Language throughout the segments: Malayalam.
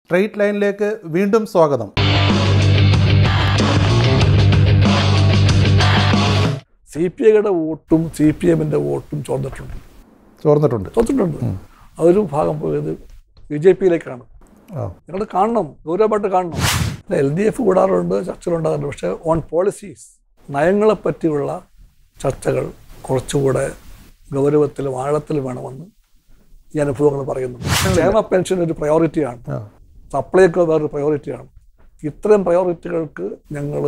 സ്ട്രെയിറ്റ് ലൈനിലേക്ക് വീണ്ടും സ്വാഗതം സി പി ഐയുടെ വോട്ടും സി പി എമ്മിൻ്റെ വോട്ടും ചോർന്നിട്ടുണ്ട് ചോർന്നിട്ടുണ്ട് ചോർന്നിട്ടുണ്ട് അതൊരു ഭാഗം പോയത് ബി ജെ പിയിലേക്കാണ് ആ നിങ്ങൾ കാണണം ഗൗരവമായിട്ട് കാണണം എൽ ഡി എഫ് കൂടാറുണ്ട് ചർച്ചകളുണ്ടാകാറുണ്ട് പക്ഷേ ഓൺ പോളിസീസ് നയങ്ങളെ പറ്റിയുള്ള ചർച്ചകൾ കുറച്ചുകൂടെ ഗൗരവത്തിലും ആഴത്തിലും വേണമെന്ന് ഈ അനുഭവങ്ങൾ പറയുന്നു ക്ഷേമ പെൻഷൻ ഒരു പ്രയോറിറ്റിയാണ് ആ സപ്ലൈക്ക് വേറൊരു പ്രയോറിറ്റിയാണ് ഇത്തരം പ്രയോറിറ്റികൾക്ക് ഞങ്ങൾ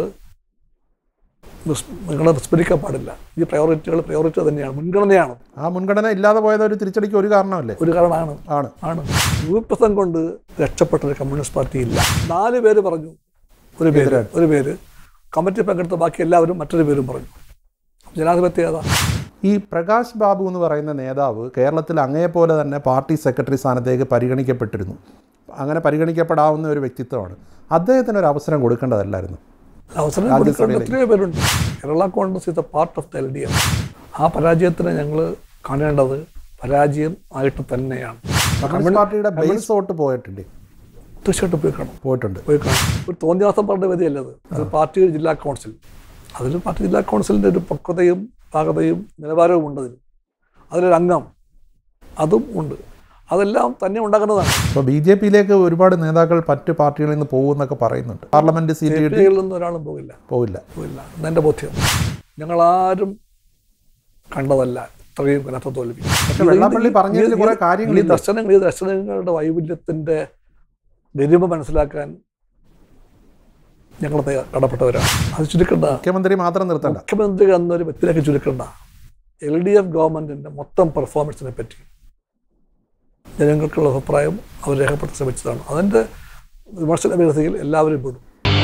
നിങ്ങളെ വിസ്മരിക്കാൻ പാടില്ല ഈ പ്രയോറിറ്റികൾ പ്രയോറിറ്റി തന്നെയാണ് മുൻഗണനയാണ് ആ മുൻഗണന ഇല്ലാതെ പോയത് ഒരു തിരിച്ചടിക്ക് ഒരു കാരണമല്ലേ ഒരു കാരണമാണ് ആണ് ആണ് ഗ്രൂപ്പിസം കൊണ്ട് രക്ഷപ്പെട്ട ഒരു കമ്മ്യൂണിസ്റ്റ് പാർട്ടി ഇല്ല നാല് പേര് പറഞ്ഞു ഒരു പേര് ഒരു പേര് കമ്മിറ്റി പങ്കെടുത്ത ബാക്കി എല്ലാവരും മറ്റൊരു പേരും പറഞ്ഞു ജനാധിപത്യ ഏതാ ഈ പ്രകാശ് ബാബു എന്ന് പറയുന്ന നേതാവ് കേരളത്തിൽ അങ്ങേപോലെ തന്നെ പാർട്ടി സെക്രട്ടറി സ്ഥാനത്തേക്ക് പരിഗണിക്കപ്പെട്ടിരുന്നു അങ്ങനെ പരിഗണിക്കപ്പെടാവുന്ന ഒരു വ്യക്തിത്വമാണ് അദ്ദേഹത്തിന് ഒരു അവസരം കൊടുക്കേണ്ടതല്ലായിരുന്നു അവസരം കൊടുക്കേണ്ട എത്രയോ പേരുണ്ട് Kerala Congress is a part of the L D F ആ പരാജയത്തിനെ ഞങ്ങൾ കാണേണ്ടത് പരാജയം ആയിട്ട് തന്നെയാണ് കമ്മ്യൂണിസ്റ്റ് പാർട്ടിയുടെ ബേസ് വോട്ട് പോയിട്ടുണ്ട് തീർച്ചയായിട്ടും പോയി കാണും പോയിട്ടുണ്ട് പോയി കാണും ഒരു തോന്നിയാസം പറഞ്ഞ വേദിയല്ലത് അത് പാർട്ടി ജില്ലാ കൗൺസിൽ അതിൽ പാർട്ടി ജില്ലാ കൗൺസിലിൻ്റെ ഒരു പക്വതയും പാകതയും നിലവാരവും ഉണ്ട് അതിൽ അതിലൊരു അംഗം അതും ഉണ്ട് അതെല്ലാം തന്നെ ഉണ്ടാകുന്നതാണ് അപ്പോൾ ബി ജെ പിയിലേക്ക് ഒരുപാട് നേതാക്കൾ മറ്റ് പാർട്ടികളിൽ നിന്ന് പോകുമെന്നൊക്കെ പറയുന്നുണ്ട് പാർലമെന്റ് സീറ്റ് കിട്ടി പാർട്ടികളിൽ നിന്നും ഒരാളും പോകില്ല പോവില്ല പോകില്ല എന്നെൻ്റെ ബോധ്യം ഞങ്ങളാരും കണ്ടതല്ല ഇത്രയും കനത്ത തോൽവി പക്ഷെ വെള്ളാപ്പള്ളി പറഞ്ഞതിൽ കുറെ ഈ കാര്യങ്ങളില്ല ദർശനങ്ങൾ ഈ ദർശനങ്ങളുടെ വൈവിധ്യത്തിൻ്റെ ഗരിമ മനസ്സിലാക്കാൻ ഞങ്ങൾ തയ്യാ- കടപ്പെട്ടവരാണ് അത് ചുരുക്കണ്ട മുഖ്യമന്ത്രി മാത്രം നിർത്തണ്ട മുഖ്യമന്ത്രി എന്നൊരു വ്യക്തിയിലേക്ക് ചുരുക്കണ്ട എൽ ഡി എഫ് ഗവൺമെൻറ്റിൻ്റെ മൊത്തം പെർഫോമൻസിനെ പറ്റി ജനങ്ങൾക്കുള്ള അഭിപ്രായം അവർ രേഖപ്പെടുത്താൻ ശ്രമിച്ചതാണ് അതിൻ്റെ വിമർശന വിരസയിൽ എല്ലാവരും പെടും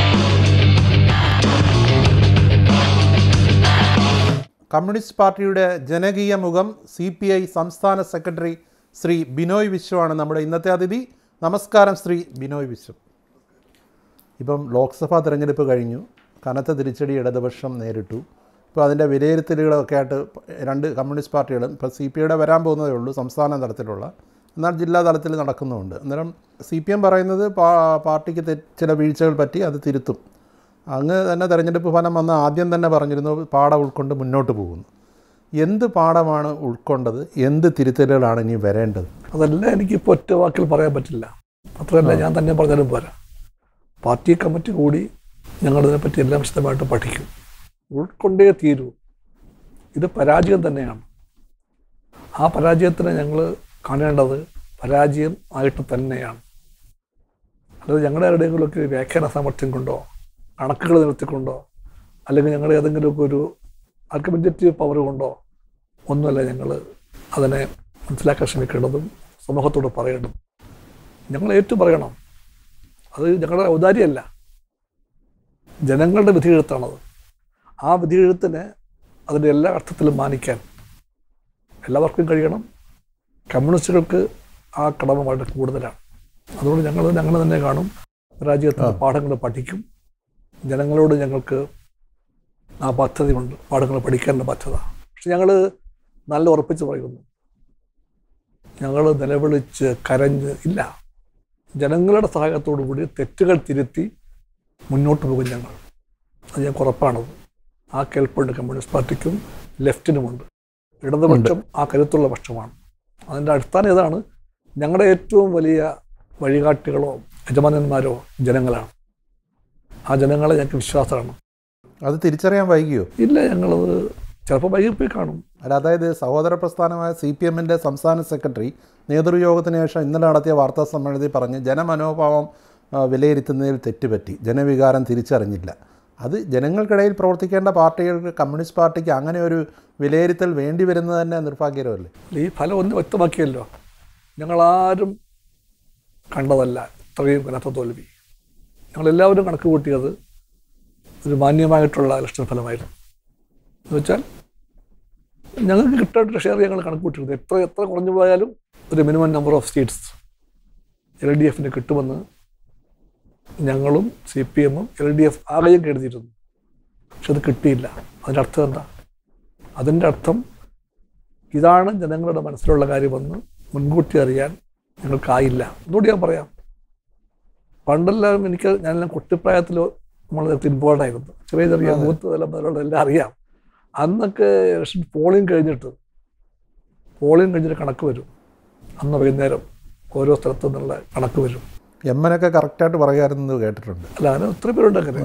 കമ്മ്യൂണിസ്റ്റ് പാർട്ടിയുടെ ജനകീയ മുഖം സി പി ഐ സംസ്ഥാന സെക്രട്ടറി ശ്രീ ബിനോയ് വിശ്വമാണ് നമ്മുടെ ഇന്നത്തെ അതിഥി നമസ്കാരം ശ്രീ ബിനോയ് വിശ്വം ഇപ്പം ലോക്സഭാ തിരഞ്ഞെടുപ്പ് കഴിഞ്ഞു കനത്ത തിരിച്ചടി ഇടതുപക്ഷം നേരിട്ടു ഇപ്പോൾ അതിൻ്റെ വിലയിരുത്തലുകളൊക്കെ ആയിട്ട് രണ്ട് കമ്മ്യൂണിസ്റ്റ് പാർട്ടികളും ഇപ്പോൾ സി പി ഐയുടെ വരാൻ പോകുന്നതേ ഉള്ളൂ സംസ്ഥാന തലത്തിലുള്ള എന്നാൽ ജില്ലാ തലത്തിൽ നടക്കുന്നുമുണ്ട് അന്നേരം സി പി എം പറയുന്നത് പാ പാർട്ടിക്ക് തെ ചില വീഴ്ചകൾ പറ്റി അത് തിരുത്തും അങ്ങ് തന്നെ തെരഞ്ഞെടുപ്പ് ഫലം വന്ന് ആദ്യം തന്നെ പറഞ്ഞിരുന്നു പാഠം ഉൾക്കൊണ്ട് മുന്നോട്ട് പോകുന്നു എന്ത് പാഠമാണ് ഉൾക്കൊണ്ടത് എന്ത് തിരുത്തലുകളാണ് ഇനി വരേണ്ടത് അതെല്ലാം എനിക്കിപ്പോൾ ഒറ്റ വാക്കിൽ പറയാൻ പറ്റില്ല അത്രയല്ല ഞാൻ തന്നെ പറഞ്ഞാലും പോരാ പാർട്ടി കമ്മിറ്റി കൂടി ഞങ്ങളിതിനെപ്പറ്റി എല്ലാം വിശദമായിട്ട് പഠിക്കും ഉൾക്കൊണ്ടേ തീരൂ ഇത് പരാജയം തന്നെയാണ് ആ പരാജയത്തിനെ ഞങ്ങൾ കാണേണ്ടത് പരാജയം ആയിട്ട് തന്നെയാണ് അല്ലാതെ ഞങ്ങളുടെ എവിടെയെങ്കിലുമൊക്കെ വ്യാഖ്യാന സാമർഥ്യം കൊണ്ടോ കണക്കുകൾ നിർത്തിക്കൊണ്ടോ അല്ലെങ്കിൽ ഞങ്ങളുടെ ഏതെങ്കിലുമൊക്കെ ഒരു ആർഗ്യുമെൻറ്റേറ്റീവ് പവർ കൊണ്ടോ ഒന്നുമല്ല ഞങ്ങൾ അതിനെ മനസ്സിലാക്കാൻ ശ്രമിക്കേണ്ടതും സമൂഹത്തോട് പറയേണ്ടതും ഞങ്ങൾ ഏറ്റു പറയണം അത് ഞങ്ങളുടെ ഔദാര്യമല്ല ജനങ്ങളുടെ വിധിയെഴുത്താണത് ആ വിധിയെഴുത്തിനെ അതിൻ്റെ എല്ലാ അർത്ഥത്തിലും മാനിക്കാൻ എല്ലാവർക്കും കഴിയണം കമ്മ്യൂണിസ്റ്റുകൾക്ക് ആ കടമ വളരെ കൂടുതലാണ് അതുകൊണ്ട് ഞങ്ങൾ ഞങ്ങൾ തന്നെ കാണും രാജ്യത്തിൻ്റെ പാഠങ്ങൾ പഠിക്കും ജനങ്ങളോട് ഞങ്ങൾക്ക് ആ പദ്ധതിയുണ്ട് പാഠങ്ങൾ പഠിക്കാനുള്ള ബാധ്യത പക്ഷെ ഞങ്ങൾ നല്ല ഉറപ്പിച്ച് പറയുന്നു ഞങ്ങൾ നിലവിളിച്ച് കരഞ്ഞ് ഇല്ല ജനങ്ങളുടെ സഹായത്തോടു കൂടി തെറ്റുകൾ തിരുത്തി മുന്നോട്ട് പോകും ഞങ്ങൾ അത് ഞങ്ങൾക്ക് ഉറപ്പാണത് ആ കേൾപ്പുണ്ട് കമ്മ്യൂണിസ്റ്റ് പാർട്ടിക്കും ലെഫ്റ്റിനുമുണ്ട് ഇടതുപക്ഷം ആ കരുത്തുള്ള പക്ഷമാണ് അതിൻ്റെ അടിസ്ഥാനം ഇതാണ് ഞങ്ങളുടെ ഏറ്റവും വലിയ വഴികാട്ടികളോ യജമാനന്മാരോ ജനങ്ങളാണ് ആ ജനങ്ങളെ ഞങ്ങൾക്ക് വിശ്വാസമാണ് അത് തിരിച്ചറിയാൻ വൈകിയോ ഇല്ല ഞങ്ങളത് ചിലപ്പോൾ വൈകിപ്പോയി കാണും അല്ല അതായത് സഹോദര പ്രസ്ഥാനമായ സി പി എമ്മിൻ്റെ സംസ്ഥാന സെക്രട്ടറി നേതൃയോഗത്തിന് ശേഷം ഇന്നലെ നടത്തിയ വാർത്താ സമ്മേളനത്തിൽ പറഞ്ഞ് ജനമനോഭാവം ആ, വിലയിരുത്തുന്നതിൽ തെറ്റുപറ്റി ജനവികാരം തിരിച്ചറിഞ്ഞില്ല അത് ജനങ്ങൾക്കിടയിൽ പ്രവർത്തിക്കേണ്ട പാർട്ടികൾക്ക് കമ്മ്യൂണിസ്റ്റ് പാർട്ടിക്ക് അങ്ങനെ ഒരു വിലയിരുത്തൽ വേണ്ടി വരുന്നത് തന്നെ നിർഭാഗ്യകരമല്ലേ ഈ ഫലം ഒന്ന് വ്യക്തമാക്കിയല്ലോ ഞങ്ങളാരും കണ്ടതല്ല ഇത്രയും കനത്ത തോൽവി ഞങ്ങളെല്ലാവരും കണക്ക് കൂട്ടിയത് ഒരു മാന്യമായിട്ടുള്ള ഇലക്ഷൻ ഫലമായിരുന്നു എന്ന് വെച്ചാൽ ഞങ്ങൾക്ക് കിട്ടേണ്ട ഷെയർ ഞങ്ങൾ കണക്ക് കൂട്ടിയിരുന്നു എത്ര എത്ര കുറഞ്ഞു പോയാലും ഒരു minimum number of seats L D എഫിന് കിട്ടുമെന്ന് ഞങ്ങളും സി പി എമ്മും എൽ ഡി എഫ് ആകെയും കരുതിയിരുന്നു പക്ഷെ അത് കിട്ടിയില്ല അതിൻ്റെ അർത്ഥം എന്താ അതിൻ്റെ അർത്ഥം ഇതാണ് ജനങ്ങളുടെ മനസ്സിലുള്ള കാര്യമെന്ന് മുൻകൂട്ടി അറിയാൻ ഞങ്ങൾക്കായില്ല ഒന്നുകൂടി ഞാൻ പറയാം പണ്ടെല്ലാം എനിക്ക് ഞാനെല്ലാം കുട്ടിപ്രായത്തിൽ നമ്മൾ ഇൻവോൾവ് ആയിരുന്നു ചെറിയ ചെറിയ മൂത്ത് തലമുറകളോട് എല്ലാം അറിയാം അന്നൊക്കെ ഇലക്ഷൻ പോളിംഗ് കഴിഞ്ഞിട്ട് പോളിംഗ് കഴിഞ്ഞിട്ട് കണക്ക് വരും അന്ന് വൈകുന്നേരം ഓരോ സ്ഥലത്തു നിന്നുള്ള കണക്ക് വരും എം എനൊക്കെ കറക്റ്റായിട്ട് പറയാറുന്നത് കേട്ടിട്ടുണ്ട് അല്ല അങ്ങനെ ഒത്തിരി പേരുണ്ട് അങ്ങനെ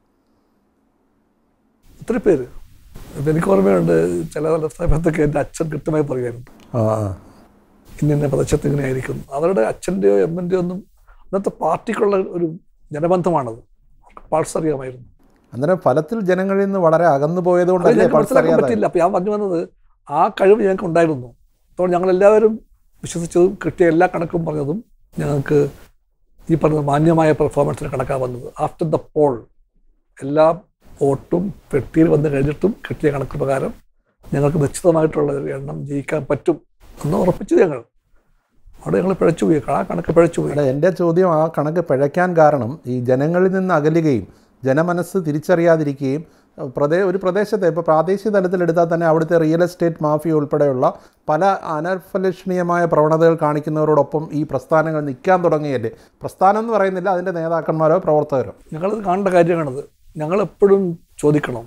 ഒത്തിരി പേര് ഇപ്പം എനിക്ക് ഓർമ്മയുണ്ട് ചില ചില സമയത്തൊക്കെ എൻ്റെ അച്ഛൻ കൃത്യമായി പറയുമായിരുന്നു ആ ആ ഇന്ന ഇന്ന പ്രദേശത്ത് ഇങ്ങനെ ആയിരിക്കും അവരുടെ അച്ഛൻ്റെയോ എമ്മൻ്റെയോ ഒന്നും അന്നത്തെ പാർട്ടിക്കുള്ള ഒരു ജനബന്ധമാണത് പാൾസ് അറിയാമായിരുന്നു അന്നേരം ഫലത്തിൽ ജനങ്ങളിൽ നിന്ന് വളരെ അകന്നു അത് പോയതുകൊണ്ടല്ലേ ഞങ്ങൾക്ക് പൾസ് മനസ്സിലാക്കാൻ അറിയാതെ പറ്റില്ല അപ്പോൾ ഞാൻ പറഞ്ഞു വന്നത് ആ കഴിവ് ഞങ്ങൾക്ക് ഉണ്ടായിരുന്നു അപ്പോൾ ഞങ്ങൾ എല്ലാവരും വിശ്വസിച്ചതും കിട്ടിയ എല്ലാ കണക്കും പറഞ്ഞതും ഞങ്ങൾക്ക് ഈ പറഞ്ഞ മാന്യമായ പെർഫോമൻസിന് കണക്കാണ് വന്നത് ആഫ്റ്റർ ദ പോൾ എല്ലാ വോട്ടും പെട്ടിയിൽ വന്ന് കഴിഞ്ഞിട്ടും കിട്ടിയ കണക്ക് പ്രകാരം ഞങ്ങൾക്ക് നിശ്ചിതമായിട്ടുള്ള ഒരു എണ്ണം ജയിക്കാൻ പറ്റും എന്ന് ഉറപ്പിച്ചു ഞങ്ങൾ അവിടെ ഞങ്ങൾ പിഴച്ചു പോയി ആ കണക്ക് പിഴച്ചു പോയി അല്ല എൻ്റെ ചോദ്യം ആ കണക്ക് പിഴയ്ക്കാൻ കാരണം ഈ ജനങ്ങളിൽ നിന്ന് അകലുകയും ജനമനസ്സ് തിരിച്ചറിയാതിരിക്കുകയും അഹ് പ്രദേ ഒരു പ്രദേശത്തെ ഇപ്പോൾ പ്രാദേശിക തലത്തിൽ എടുത്താൽ തന്നെ അവിടുത്തെ റിയൽ എസ്റ്റേറ്റ് മാഫിയ ഉൾപ്പെടെയുള്ള പല അനർഫലക്ഷണീയമായ പ്രവണതകൾ കാണിക്കുന്നവരോടൊപ്പം ഈ പ്രസ്ഥാനങ്ങൾ നിൽക്കാൻ തുടങ്ങിയല്ലേ പ്രസ്ഥാനം എന്ന് പറയുന്നില്ല അതിൻ്റെ നേതാക്കന്മാരോ പ്രവർത്തകരോ ഞങ്ങളത് കാണേണ്ട കാര്യമാണത് ഞങ്ങളെപ്പോഴും ചോദിക്കണം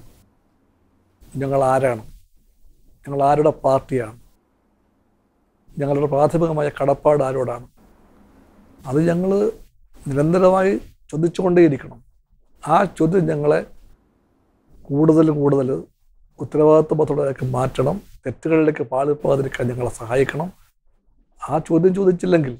ഞങ്ങൾ ആരാണ് ഞങ്ങൾ ആരുടെ പാർട്ടിയാണ് ഞങ്ങളുടെ പ്രാഥമികമായ കടപ്പാട് ആരോടാണ് അത് ഞങ്ങൾ നിരന്തരമായി ചോദിച്ചുകൊണ്ടേയിരിക്കണം ആ ചോദ്യം ഞങ്ങളെ കൂടുതൽ കൂടുതൽ ഉത്തരവാദിത്വബോധത്തോടെയൊക്കെ മാറ്റണം തെറ്റുകളിലേക്ക് പാളിപ്പോകാതിരിക്കാൻ ഞങ്ങളെ സഹായിക്കണം ആ ചോദ്യം ചോദിച്ചില്ലെങ്കിൽ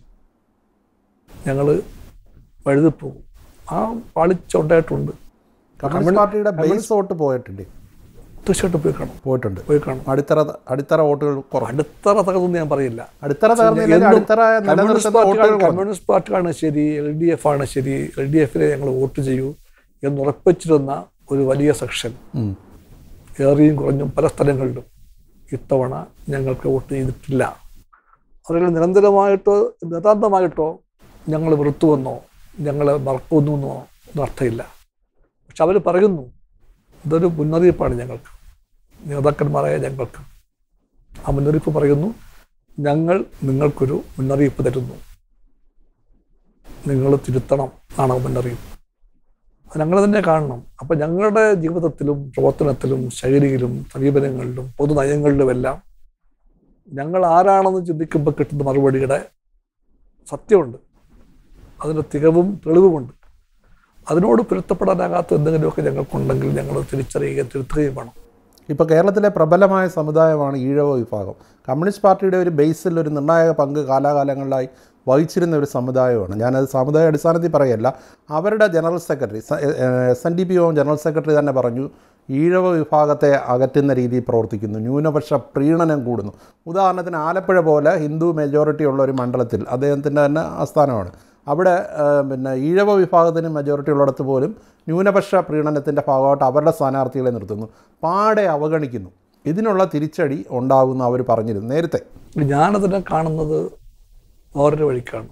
ഞങ്ങൾ വഴുതിപ്പോകും ആ പാളിച്ച ഉണ്ടായിട്ടുണ്ട് കമ്മ്യൂണിസ്റ്റ് പാർട്ടിയുടെ ബേസ് വോട്ട് പോയിട്ടില്ലേ തീർച്ചയായിട്ടും പോയി കാണും പോയിട്ടുണ്ട് പോയി കാണും അടിത്തറ അടിത്തറ വോട്ടുകൾ കുറവ് അടിത്തറ തകർന്നു ഞാൻ പറയില്ല അടിത്തറ തകർന്നില്ലെങ്കിൽ എന്നും അടിത്തറ കമ്മ്യൂണിസ്റ്റ് നിലനിർത്തുന്ന പാർട്ടിയാണ് വോട്ടുകൾ കുറഞ്ഞു. കമ്മ്യൂണിസ്റ്റ് പാർട്ടിയാണ് ശരി എൽ ഡി എഫ് ആണ് ശരി എൽ ഡി എഫിനെ ഞങ്ങൾ വോട്ട് ചെയ്യൂ എന്ന് ഉറപ്പിച്ചിരുന്ന ഒരു വലിയ സെക്ഷൻ ഉം. ഏറിയും കുറഞ്ഞും പല സ്ഥലങ്ങളിലും ഇത്തവണ ഞങ്ങൾക്ക് വോട്ട് ചെയ്തിട്ടില്ല അവരെല്ലാം നിരന്തരമായിട്ടോ നിതാന്തമായിട്ടോ ഞങ്ങൾ വെറുത്തുവെന്നോ ഞങ്ങളെ മറക്കുന്നു എന്നോ ഒന്നും അർത്ഥമില്ല പക്ഷെ അവർ പറയുന്നു ഇതൊരു മുന്നറിയിപ്പാണ് ഞങ്ങൾക്ക് നേതാക്കന്മാരായ ഞങ്ങൾക്ക് ആ മുന്നറിയിപ്പ് പറയുന്നു ഞങ്ങൾ നിങ്ങൾക്കൊരു മുന്നറിയിപ്പ് തരുന്നു നിങ്ങൾ തിരുത്തണം ആണ് ആ മുന്നറിയിപ്പ് അത് ഞങ്ങൾ തന്നെ കാണണം അപ്പം ഞങ്ങളുടെ ജീവിതത്തിലും പ്രവർത്തനത്തിലും ശൈലിയിലും സമീപനങ്ങളിലും പൊതുനയങ്ങളിലുമെല്ലാം ഞങ്ങൾ ആരാണെന്ന് ചിന്തിക്കുമ്പോൾ കിട്ടുന്ന മറുപടിയുടെ സത്യമുണ്ട് അതിൻ്റെ തികവും തെളിവുമുണ്ട് അതിനോട് പൊരുത്തപ്പെടാനാകാത്ത എന്തെങ്കിലുമൊക്കെ ഞങ്ങൾക്കുണ്ടെങ്കിൽ ഞങ്ങൾ തിരിച്ചറിയുകയും തിരുത്തുകയും വേണം ഇപ്പോൾ കേരളത്തിലെ പ്രബലമായ സമുദായമാണ് ഈഴവ വിഭാഗം കമ്മ്യൂണിസ്റ്റ് പാർട്ടിയുടെ ഒരു ബേസിൽ ഒരു നിർണായക പങ്ക് കാലാകാലങ്ങളിലായി വഹിച്ചിരുന്ന ഒരു സമുദായമാണ് ഞാനത് സമുദായ അടിസ്ഥാനത്തിൽ പറയല്ല അവരുടെ general secretary S N D P ഒ ജനറൽ സെക്രട്ടറി തന്നെ പറഞ്ഞു ഈഴവ വിഭാഗത്തെ അകറ്റുന്ന രീതിയിൽ പ്രവർത്തിക്കുന്നു ന്യൂനപക്ഷ പ്രീണനം കൂടുന്നു ഉദാഹരണത്തിന് ആലപ്പുഴ പോലെ ഹിന്ദു മെജോറിറ്റി ഉള്ള ഒരു മണ്ഡലത്തിൽ അദ്ദേഹത്തിൻ്റെ തന്നെ ആസ്ഥാനമാണ് അവിടെ ആ, പിന്നെ ഈഴവ വിഭാഗത്തിന് മെജോറിറ്റി ഉള്ളിടത്ത് പോലും ന്യൂനപക്ഷ പ്രീണനത്തിൻ്റെ ഭാഗമായിട്ട് അവരുടെ സ്ഥാനാർത്ഥികളെ നിർത്തുന്നു പാടെ അവഗണിക്കുന്നു ഇതിനുള്ള തിരിച്ചടി ഉണ്ടാകുമെന്ന് അവർ പറഞ്ഞിരുന്നു നേരത്തെ ഞാനതിനെ കാണുന്നത് വേറൊരു വഴിക്കാണ്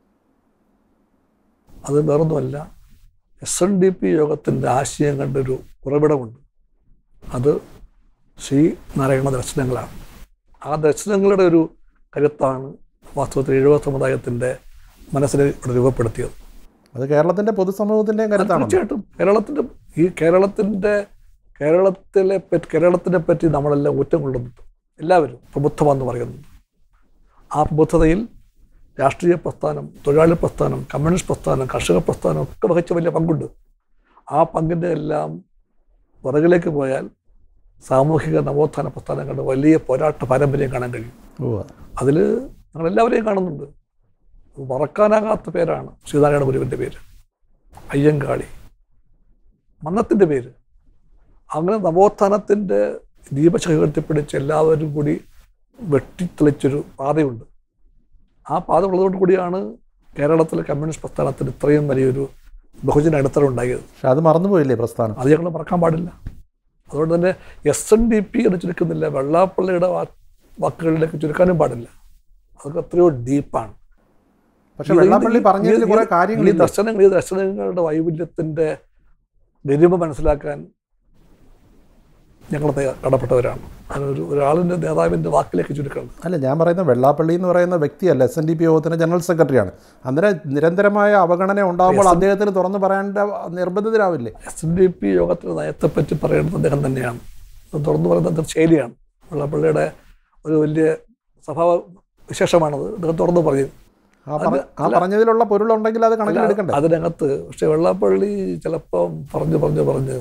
അത് വേറൊന്നുമല്ല എസ് എൻ ഡി പി യോഗത്തിൻ്റെ ആശയം കണ്ടൊരു ഉറവിടമുണ്ട് അത് ശ്രീ നാരായണ ദർശനങ്ങളാണ് ആ ദർശനങ്ങളുടെ ഒരു കരുത്താണ് വാസ്തവത്തിൽ എഴുപത് സമുദായത്തിൻ്റെ മനസ്സിനെ ഇവിടെ രൂപപ്പെടുത്തിയത് അത് കേരളത്തിൻ്റെ പൊതുസമൂഹത്തിൻ്റെയും കരുത്താണ് തീർച്ചയായിട്ടും കേരളത്തിൻ്റെ ഈ കേരളത്തിൻ്റെ കേരളത്തിലെ പറ്റി കേരളത്തിനെ പറ്റി നമ്മളെല്ലാം ഊറ്റം കൊള്ളുന്നുണ്ട് എല്ലാവരും പ്രബുദ്ധമെന്ന് പറയുന്നുണ്ട് ആ പ്രബുദ്ധതയിൽ രാഷ്ട്രീയ പ്രസ്ഥാനം തൊഴിലാളി പ്രസ്ഥാനം കമ്മ്യൂണിസ്റ്റ് പ്രസ്ഥാനം കർഷക പ്രസ്ഥാനം ഒക്കെ വഹിച്ച വലിയ പങ്കുണ്ട് ആ പങ്കിൻ്റെ എല്ലാം പുറകിലേക്ക് പോയാൽ സാമൂഹിക നവോത്ഥാന പ്രസ്ഥാനങ്ങളുടെ വലിയ പോരാട്ട പാരമ്പര്യം കാണാൻ കഴിയും ഓ അതിൽ ഞങ്ങളെല്ലാവരെയും കാണുന്നുണ്ട് മറക്കാനാകാത്ത പേരാണ് ശ്രീനാരായണ ഗുരുവിൻ്റെ പേര് അയ്യങ്കാളി മന്നത്തിൻ്റെ പേര് അങ്ങനെ നവോത്ഥാനത്തിൻ്റെ ദീപശേഖരത്തിൽ എല്ലാവരും കൂടി വെട്ടിത്തെളിച്ചൊരു പാതയുണ്ട് ആ പാത ഉള്ളതുകൊണ്ട് കൂടിയാണ് കേരളത്തിലെ കമ്മ്യൂണിസ്റ്റ് പ്രസ്ഥാനത്തിന് ഇത്രയും വലിയൊരു ബഹുജന അടിത്തറ ഉണ്ടായത് പക്ഷെ അത് മറന്നുപോയില്ലേ പ്രസ്ഥാനം അത് ഞങ്ങൾ മറക്കാൻ പാടില്ല അതുകൊണ്ട് തന്നെ എസ് എൻ ഡി പി എന്ന് ചുരുക്കുന്നില്ല വെള്ളാപ്പള്ളിയുടെ വാ- വാക്കുകളിലേക്ക് ചുരുക്കാനും പാടില്ല അതൊക്കെ എത്രയോ ഡീപ്പാണ് പക്ഷെ വെള്ളാപ്പള്ളി പറഞ്ഞതിൽ കുറേ ഈ കാര്യങ്ങളില്ല ദർശനങ്ങൾ ഈ ദർശനങ്ങളുടെ വൈവിധ്യത്തിന്റെ ഗരിമ മനസ്സിലാക്കാൻ ഞങ്ങൾ തയ്യാ- കടപ്പെട്ടവരാണ് അതിനൊരു ഒരാളിൻ്റെ നേതാവിൻ്റെ വാക്കിലേക്ക് ചുരുക്കണം അല്ല ഞാൻ പറയുന്ന വെള്ളാപ്പള്ളി എന്ന് പറയുന്ന വ്യക്തിയല്ല എസ് എൻ ഡി പി യോഗത്തിന് ജനറൽ സെക്രട്ടറിയാണ് അന്നേരം നിരന്തരമായ അവഗണന ഉണ്ടാകുമ്പോൾ അദ്ദേഹത്തിന് തുറന്നു പറയേണ്ട നിർബന്ധിതരാവില്ലേ എസ് എൻ ഡി പി യോഗത്തിൻ്റെ നയത്തെപ്പറ്റി പറയേണ്ടത് അദ്ദേഹം തന്നെയാണ് അത് തുറന്നു പറയുന്നത് ഒരു ശൈലിയാണ് വെള്ളാപ്പള്ളിയുടെ ഒരു വലിയ സ്വഭാവ വിശേഷമാണത് അദ്ദേഹം തുറന്നു പറയും ആ പറ ആ പറഞ്ഞതിലുള്ള പൊരുളുണ്ടെങ്കിൽ അത് കണക്കിലെടുക്കണ്ടേ അതിനകത്ത് പക്ഷെ വെള്ളാപ്പള്ളി ചിലപ്പം പറഞ്ഞു പറഞ്ഞു പറഞ്ഞ്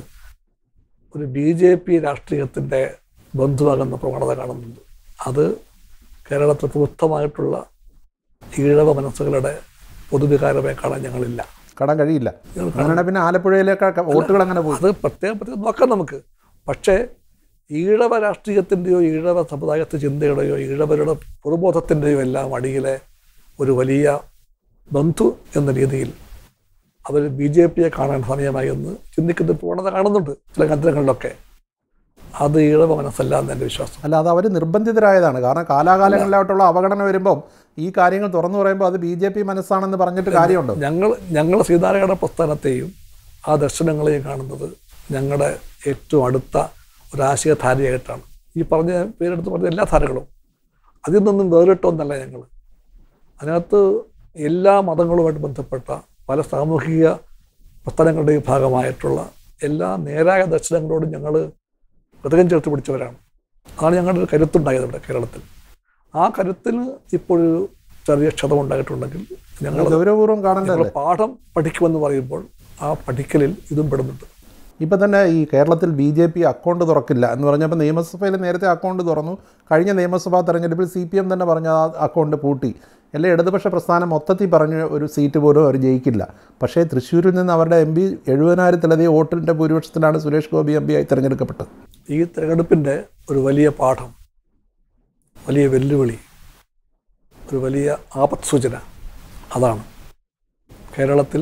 ഒരു ബി ജെ പി രാഷ്ട്രീയത്തിൻ്റെ ബന്ധുവാകുന്ന പ്രവണത കാണുന്നുണ്ട് അത് കേരളത്തിൽ പ്രബുദ്ധമായിട്ടുള്ള ഈഴവ മനസ്സുകളുടെ പൊതുവികാരമായി കാണാൻ ഞങ്ങളില്ല കടാൻ കഴിയില്ല അങ്ങനെ പിന്നെ ആലപ്പുഴയിലേക്ക് വോട്ടുകൾ അങ്ങനെ പോയി അത് പ്രത്യേകം പ്രത്യേകം നോക്കാം നമുക്ക് പക്ഷേ ഈഴവ രാഷ്ട്രീയത്തിൻ്റെയോ ഈഴവ സമുദായത്തെ ചിന്തയുടെയോ ഈഴവരുടെ പൊതുബോധത്തിൻ്റെയോ എല്ലാം അടിയിലെ ഒരു വലിയ ബന്ധു എന്ന രീതിയിൽ അവർ ബി ജെ പിയെ കാണാൻ സമയമായി എന്ന് ചിന്തിക്കുന്ന പ്രവണത കാണുന്നുണ്ട് ചില കേന്ദ്രങ്ങളിലൊക്കെ അത് ഈഴവ മനസ്സല്ല എന്ന് എൻ്റെ വിശ്വാസം അല്ല അത് അവർ നിർബന്ധിതരായതാണ് കാരണം കാലാകാലങ്ങളിലായിട്ടുള്ള അവഗണന വരുമ്പം ഈ കാര്യങ്ങൾ തുറന്നു പറയുമ്പോൾ അത് ബി ജെ പി മനസ്സാണെന്ന് പറഞ്ഞിട്ട് കാര്യമുണ്ടോ ഞങ്ങൾ ഞങ്ങൾ സീതാരായണ പ്രസ്ഥാനത്തെയും ആ ദർശനങ്ങളെയും കാണുന്നത് ഞങ്ങളുടെ ഏറ്റവും അടുത്ത ഒരാശയധാരയായിട്ടാണ് ഈ പറഞ്ഞ പേരെടുത്ത് പറഞ്ഞ എല്ലാ ധാരകളും അതിൽ നിന്നും വേറിട്ടൊന്നല്ല ഞങ്ങൾ അതിനകത്ത് എല്ലാ മതങ്ങളുമായിട്ട് ബന്ധപ്പെട്ട പല സാമൂഹിക പ്രസ്ഥാനങ്ങളുടെയും ഭാഗമായിട്ടുള്ള എല്ലാ നേരായ ദർശനങ്ങളോടും ഞങ്ങൾ ഹൃദയം ചേർത്ത് പിടിച്ചവരാണ് അതാണ് ഞങ്ങളുടെ ഒരു കരുത്തുണ്ടായത് ഇവിടെ കേരളത്തിൽ ആ കരുത്തിന് ഇപ്പോഴൊരു ചെറിയ ക്ഷതമുണ്ടായിട്ടുണ്ടെങ്കിൽ ഞങ്ങൾ ഗൗരവപൂർവ്വം കാണേണ്ടതല്ലേ ഞങ്ങൾ പാഠം പഠിക്കുമെന്ന് പറയുമ്പോൾ ആ പഠിക്കലിൽ ഇതും പെടുന്നുണ്ട് ഇപ്പം തന്നെ ഈ കേരളത്തിൽ ബി ജെ പി അക്കൗണ്ട് തുറക്കില്ല എന്ന് പറഞ്ഞപ്പോൾ നിയമസഭയിൽ നേരത്തെ അക്കൗണ്ട് തുറന്നു കഴിഞ്ഞ നിയമസഭാ തെരഞ്ഞെടുപ്പിൽ സി പി എം തന്നെ പറഞ്ഞ ആ അക്കൗണ്ട് പൂട്ടി എല്ലാ ഇടതുപക്ഷ പ്രസ്ഥാനം മൊത്തത്തിൽ പറഞ്ഞ ഒരു സീറ്റ് പോലും അവർ ജയിക്കില്ല പക്ഷേ തൃശ്ശൂരിൽ നിന്ന് അവരുടെ എം പി എഴുപതിനായിരത്തിലധികം വോട്ടിൻ്റെ ഭൂരിപക്ഷത്തിലാണ് സുരേഷ് ഗോപി എം പി ആയി തിരഞ്ഞെടുക്കപ്പെട്ടത് ഈ തിരഞ്ഞെടുപ്പിൻ്റെ ഒരു വലിയ പാഠം വലിയ വെല്ലുവിളി ഒരു വലിയ ആപത് സൂചന അതാണ് കേരളത്തിൽ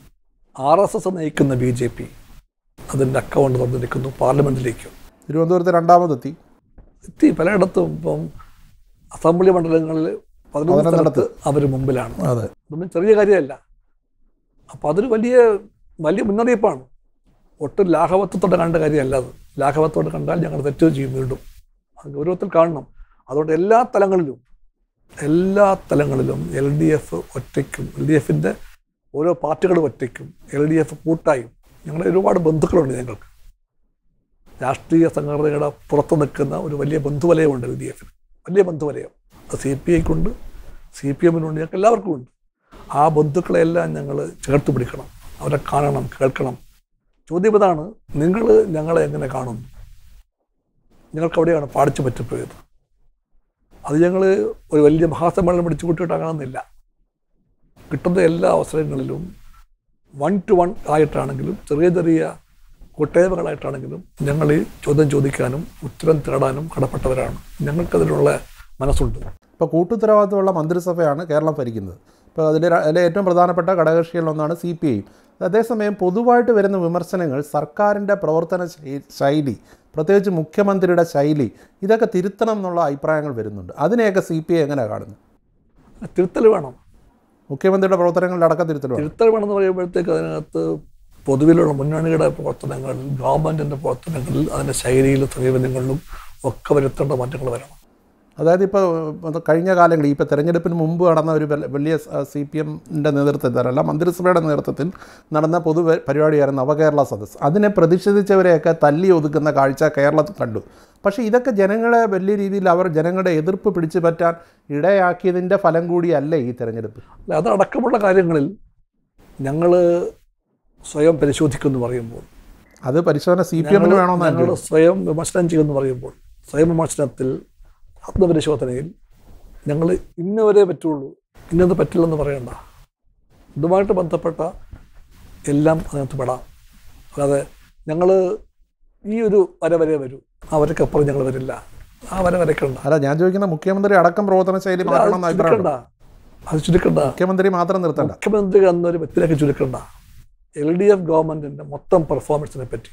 ആർ എസ് എസ് നയിക്കുന്ന ബി ജെ പി അതിൻ്റെ അക്കൗണ്ട് തുറന്നിരിക്കുന്നു പാർലമെൻറ്റിലേക്കും തിരുവനന്തപുരത്ത് രണ്ടാമതെത്തി എത്തി പലയിടത്തും ഇപ്പം അസംബ്ലി മണ്ഡലങ്ങളിൽ പതിനൊന്ന് സ്ഥലത്ത് അവർ മുമ്പിലാണ് അതെ ഇതൊന്നും ചെറിയ കാര്യമല്ല അപ്പോൾ അതൊരു വലിയ വലിയ മുന്നറിയിപ്പാണ് ഒട്ടും ലാഘവത്വത്തോടെ കണ്ട കാര്യമല്ല അത് ലാഘവത്തോടെ കണ്ടാൽ ഞങ്ങൾ തെറ്റ് ചെയ്യും വീണ്ടും അത് ഗൗരവത്തിൽ കാണണം അതുകൊണ്ട് എല്ലാ തലങ്ങളിലും എല്ലാ തലങ്ങളിലും എൽ ഡി എഫ് ഒറ്റയ്ക്കും എൽ ഡി എഫിൻ്റെ ഓരോ പാർട്ടികളും ഒറ്റയ്ക്കും എൽ ഡി എഫ് കൂട്ടായും ഞങ്ങളുടെ ഒരുപാട് ബന്ധുക്കളുണ്ട് ഞങ്ങൾക്ക് രാഷ്ട്രീയ സംഘടനയുടെ പുറത്ത് നിൽക്കുന്ന ഒരു വലിയ ബന്ധുവലയമുണ്ട് എൽ ഡി എഫിന് വലിയ ബന്ധുവലയം അത് സി പി ഐക്കുണ്ട് സി പി എമ്മിനുണ്ട് ഞങ്ങൾക്ക് എല്ലാവർക്കും ഉണ്ട് ആ ബന്ധുക്കളെല്ലാം ഞങ്ങൾ ചേർത്ത് പിടിക്കണം അവരെ കാണണം കേൾക്കണം ചോദ്യം ഇതാണ് നിങ്ങൾ ഞങ്ങളെ എങ്ങനെ കാണുന്നു ഞങ്ങൾക്ക് അവിടെയാണ് പാടിച്ചു പറ്റിപ്പോയത് അത് ഞങ്ങൾ ഒരു വലിയ മഹാസമ്മേളനം പിടിച്ചു കൂട്ടിയിട്ട് കാണുന്നില്ല കിട്ടുന്ന എല്ലാ അവസരങ്ങളിലും വൺ ടു വൺ ആയിട്ടാണെങ്കിലും ചെറിയ ചെറിയ കൂട്ടായ്മകളായിട്ടാണെങ്കിലും ഞങ്ങൾ ഈ ചോദ്യം ചോദിക്കാനും ഉത്തരം തേടാനും കടപ്പെട്ടവരാണ് ഞങ്ങൾക്കതിനുള്ള മനസ്സുണ്ട് ഇപ്പോൾ കൂട്ടുത്തരവാദിത്തമുള്ള മന്ത്രിസഭയാണ് കേരളം ഭരിക്കുന്നത് ഇപ്പോൾ അതിൽ അതിലെ ഏറ്റവും പ്രധാനപ്പെട്ട ഘടകകക്ഷികളിലൊന്നാണ് സി പി ഐ അതേസമയം പൊതുവായിട്ട് വരുന്ന വിമർശനങ്ങൾ സർക്കാരിൻ്റെ പ്രവർത്തന ശൈ- ശൈലി പ്രത്യേകിച്ച് മുഖ്യമന്ത്രിയുടെ ശൈലി ഇതൊക്കെ തിരുത്തണം എന്നുള്ള അഭിപ്രായങ്ങൾ വരുന്നുണ്ട് അതിനെയൊക്കെ സി പി ഐ എങ്ങനെ കാണുന്നു തിരുത്തൽ വേണം മുഖ്യമന്ത്രിയുടെ പ്രവർത്തനങ്ങളിലടക്കം തിരുത്തൽ വേണം തിരുത്തൽ വേണമെന്ന് പറയുമ്പോഴത്തേക്ക് അതിനകത്ത് പൊതുവിലുള്ള മുന്നണിയുടെ പ്രവർത്തനങ്ങളിൽ ഗവൺമെൻറ്റിൻ്റെ പ്രവർത്തനങ്ങളിൽ അതിൻ്റെ ശൈലിയിലും സമീപനങ്ങളിലും ഒക്കെ വരുത്തേണ്ട മാറ്റങ്ങൾ വരണം അതായത് ഇപ്പോൾ കഴിഞ്ഞ കാലങ്ങളിൽ ഇപ്പോൾ തെരഞ്ഞെടുപ്പിന് മുമ്പ് നടന്ന ഒരു വല- വലിയ സി പി എമ്മിൻ്റെ നേതൃത്വത്തിൽ അല്ല മന്ത്രിസഭയുടെ നേതൃത്വത്തിൽ നടന്ന പൊതു പ- പരിപാടിയായിരുന്നു നവകേരള സദസ്സ് അതിനെ പ്രതിഷേധിച്ചവരെയൊക്കെ തല്ലി ഒതുക്കുന്ന കാഴ്ച കേരളത്തിൽ കണ്ടു പക്ഷേ ഇതൊക്കെ ജനങ്ങളെ വലിയ രീതിയിൽ അവർ ജനങ്ങളുടെ എതിർപ്പ് പിടിച്ചു പറ്റാൻ ഇടയാക്കിയതിൻ്റെ ഫലം കൂടിയല്ലേ ഈ തെരഞ്ഞെടുപ്പ് അല്ല അതടക്കമുള്ള കാര്യങ്ങളിൽ ഞങ്ങൾ സ്വയം പരിശോധിക്കുമെന്ന് പറയുമ്പോൾ അത് പരിശോധന സി പി എമ്മിന് വേണമെന്നാണ് ഞങ്ങൾ സ്വയം വിമർശനം ചെയ്യുമെന്ന് പറയുമ്പോൾ സ്വയം വിമർശനത്തിൽ ആത്മപരിശോധനയിൽ ഞങ്ങൾ ഇന്നവരെ പറ്റുള്ളൂ ഇന്നത് പറ്റില്ലെന്ന് പറയണ്ട ഇതുമായിട്ട് ബന്ധപ്പെട്ട എല്ലാം അതിനകത്ത് പെടാം അല്ലാതെ ഞങ്ങൾ ഈ ഒരു വര വരെ വരൂ ആ വരക്കപ്പുറം ഞങ്ങൾ വരില്ല ആ വര വരയ്ക്കണ്ട അല്ല ഞാൻ ചോദിക്കുന്ന മുഖ്യമന്ത്രി അടക്കം പ്രവർത്തന ശൈലി അത് മാറ്റണമെന്ന് അഭിപ്രായം ചുരുക്കണ്ട അത് ചുരുക്കണ്ട മുഖ്യമന്ത്രി മാത്രം നിർത്തണ്ട മുഖ്യമന്ത്രി എന്നൊരു വ്യക്തിയിലേക്ക് ചുരുക്കണ്ട എൽ ഡി എഫ് ഗവൺമെന്റിന്റെ മൊത്തം പെർഫോമൻസിനെ പറ്റി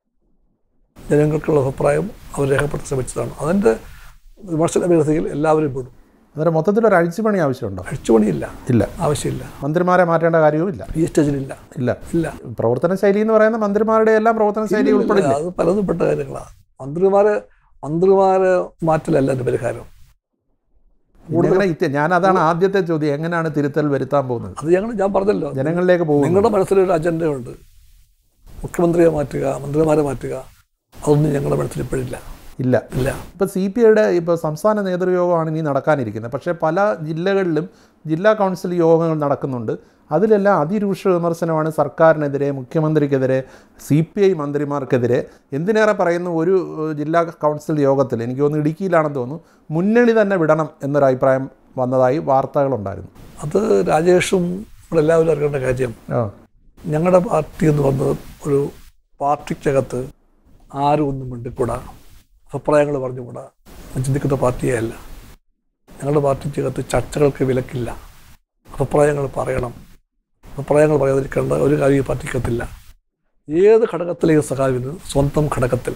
ജനങ്ങൾക്കുള്ള അഭിപ്രായം അവർ രേഖപ്പെടുത്താൻ ശ്രമിച്ചതാണ് അതിന്റെ വിമർശന വിരസയിൽ എല്ലാവരും പെടും അന്നേരം മൊത്തത്തിൽ ഒരു അഴിച്ചുപണി ആവശ്യമുണ്ടോ അഴിച്ചുപണിയില്ല ഇല്ല ആവശ്യമില്ല മന്ത്രിമാരെ മാറ്റേണ്ട കാര്യവും ഇല്ല ഈ സ്റ്റേജിലില്ല ഇല്ല ഇല്ല പ്രവർത്തന ശൈലി എന്ന് പറയുന്ന മന്ത്രിമാരുടെ എല്ലാം പ്രവർത്തന ശൈലി ഉൾപ്പെടില്ല അത് പലതും പെട്ട കാര്യങ്ങളാണ് മന്ത്രിമാരെ മന്ത്രിമാരെ മാറ്റലല്ല എൻ്റെ പരിഹാരം എങ്ങനെ ഇത്ത- ഞാൻ അതാണ് ആദ്യത്തെ ചോദ്യം എങ്ങനെയാണ് തിരുത്തൽ വരുത്താൻ പോകുന്നത് അത് ഞങ്ങൾ ഞാൻ പറഞ്ഞല്ലോ ജനങ്ങളിലേക്ക് പോകുന്നു നിങ്ങളുടെ മനസ്സിലൊരു അജണ്ടയുണ്ട് മുഖ്യമന്ത്രിയെ മാറ്റുക മന്ത്രിമാരെ മാറ്റുക അതൊന്നും ഞങ്ങളുടെ മനസ്സിൽ ഇപ്പോഴില്ല ഇല്ല ഇല്ല ഇപ്പോൾ സി പി ഐയുടെ ഇപ്പോൾ സംസ്ഥാന നേതൃയോഗമാണ് ഇനി നടക്കാനിരിക്കുന്നത് പക്ഷേ പല ജില്ലകളിലും ജില്ലാ കൗൺസിൽ യോഗങ്ങൾ നടക്കുന്നുണ്ട് അതിലെല്ലാം അതിരൂക്ഷ വിമർശനമാണ് സർക്കാരിനെതിരെ മുഖ്യമന്ത്രിക്കെതിരെ സി പി ഐ മന്ത്രിമാർക്കെതിരെ എന്തിനേറെ പറയുന്നു ഒരു ഏഹ്, ജില്ലാ കൗൺസിൽ യോഗത്തിൽ എനിക്ക് തോന്നുന്നു ഇടുക്കിയിലാണെന്ന് തോന്നുന്നു മുന്നണി തന്നെ വിടണം എന്നൊരു അഭിപ്രായം വന്നതായി വാർത്തകളുണ്ടായിരുന്നു അത് രാജേഷും ഇവിടെ എല്ലാവരും അറിയേണ്ട കാര്യം ആ ഞങ്ങളുടെ പാർട്ടി എന്ന് പറഞ്ഞത് ഒരു പാർട്ടിക്കകത്ത് ആരും ഒന്നും മിണ്ടിക്കൂടാ അഭിപ്രായങ്ങൾ പറഞ്ഞുകൂടാ ചിന്തിക്കുന്ന പാർട്ടിയേ അല്ല ഞങ്ങളുടെ പാർട്ടിക്കകത്ത് ചർച്ചകൾക്ക് വിലക്കില്ല അഭിപ്രായങ്ങൾ പറയണം അഭിപ്രായങ്ങൾ പറയാതിരിക്കേണ്ട ഒരു കാര്യം ഈ പാർട്ടിക്കകത്തില്ല ഏത് ഘടകത്തിലെ സഖാവിന് സ്വന്തം ഘടകത്തിൽ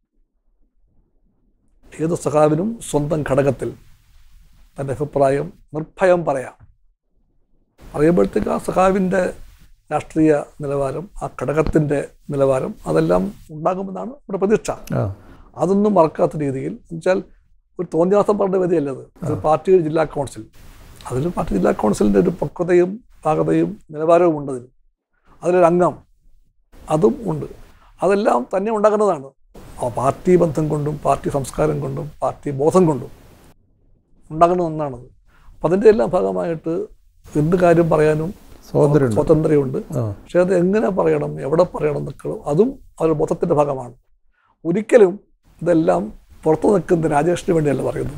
ഏത് സഖാവിനും സ്വന്തം ഘടകത്തിൽ തൻ്റെ അഭിപ്രായം നിർഭയം പറയാം പറയുമ്പോഴത്തേക്ക് ആ സഖാവിൻ്റെ രാഷ്ട്രീയ നിലവാരം ആ ഘടകത്തിൻ്റെ നിലവാരം അതെല്ലാം ഉണ്ടാകുമെന്നാണ് നമ്മുടെ പ്രതീക്ഷ ആ അതൊന്നും മറക്കാത്ത രീതിയിൽ എന്നുവെച്ചാൽ ഒരു തോന്നിയാസം പറഞ്ഞ വേദിയല്ല അത് അത് പാർട്ടിയുടെ ജില്ലാ കൗൺസിൽ അതിൽ പാർട്ടി ജില്ലാ കൗൺസിലിൻ്റെ ഒരു പക്വതയും പാകതയും നിലവാരവും ഉണ്ട് അതിൽ അതിലൊരു അംഗം അതും ഉണ്ട് അതെല്ലാം തന്നെ ഉണ്ടാകുന്നതാണ് ആ പാർട്ടി ബന്ധം കൊണ്ടും പാർട്ടി സംസ്കാരം കൊണ്ടും പാർട്ടി ബോധം കൊണ്ടും ഉണ്ടാകുന്ന ഒന്നാണത് അപ്പം അതിൻ്റെ എല്ലാം ഭാഗമായിട്ട് എന്ത് കാര്യം പറയാനും സ്വാതന്ത്ര്യമുണ്ട് സ്വാതന്ത്ര്യമുണ്ട് ആ പക്ഷെ അത് എങ്ങനെ പറയണം എവിടെ പറയണം എന്നൊക്കെ അതും അവരുടെ ബോധത്തിൻ്റെ ഭാഗമാണ് ഒരിക്കലും ഇതെല്ലാം പുറത്തു നിൽക്കുന്ന രാജേഷിന് വേണ്ടിയല്ല പറയുന്നത്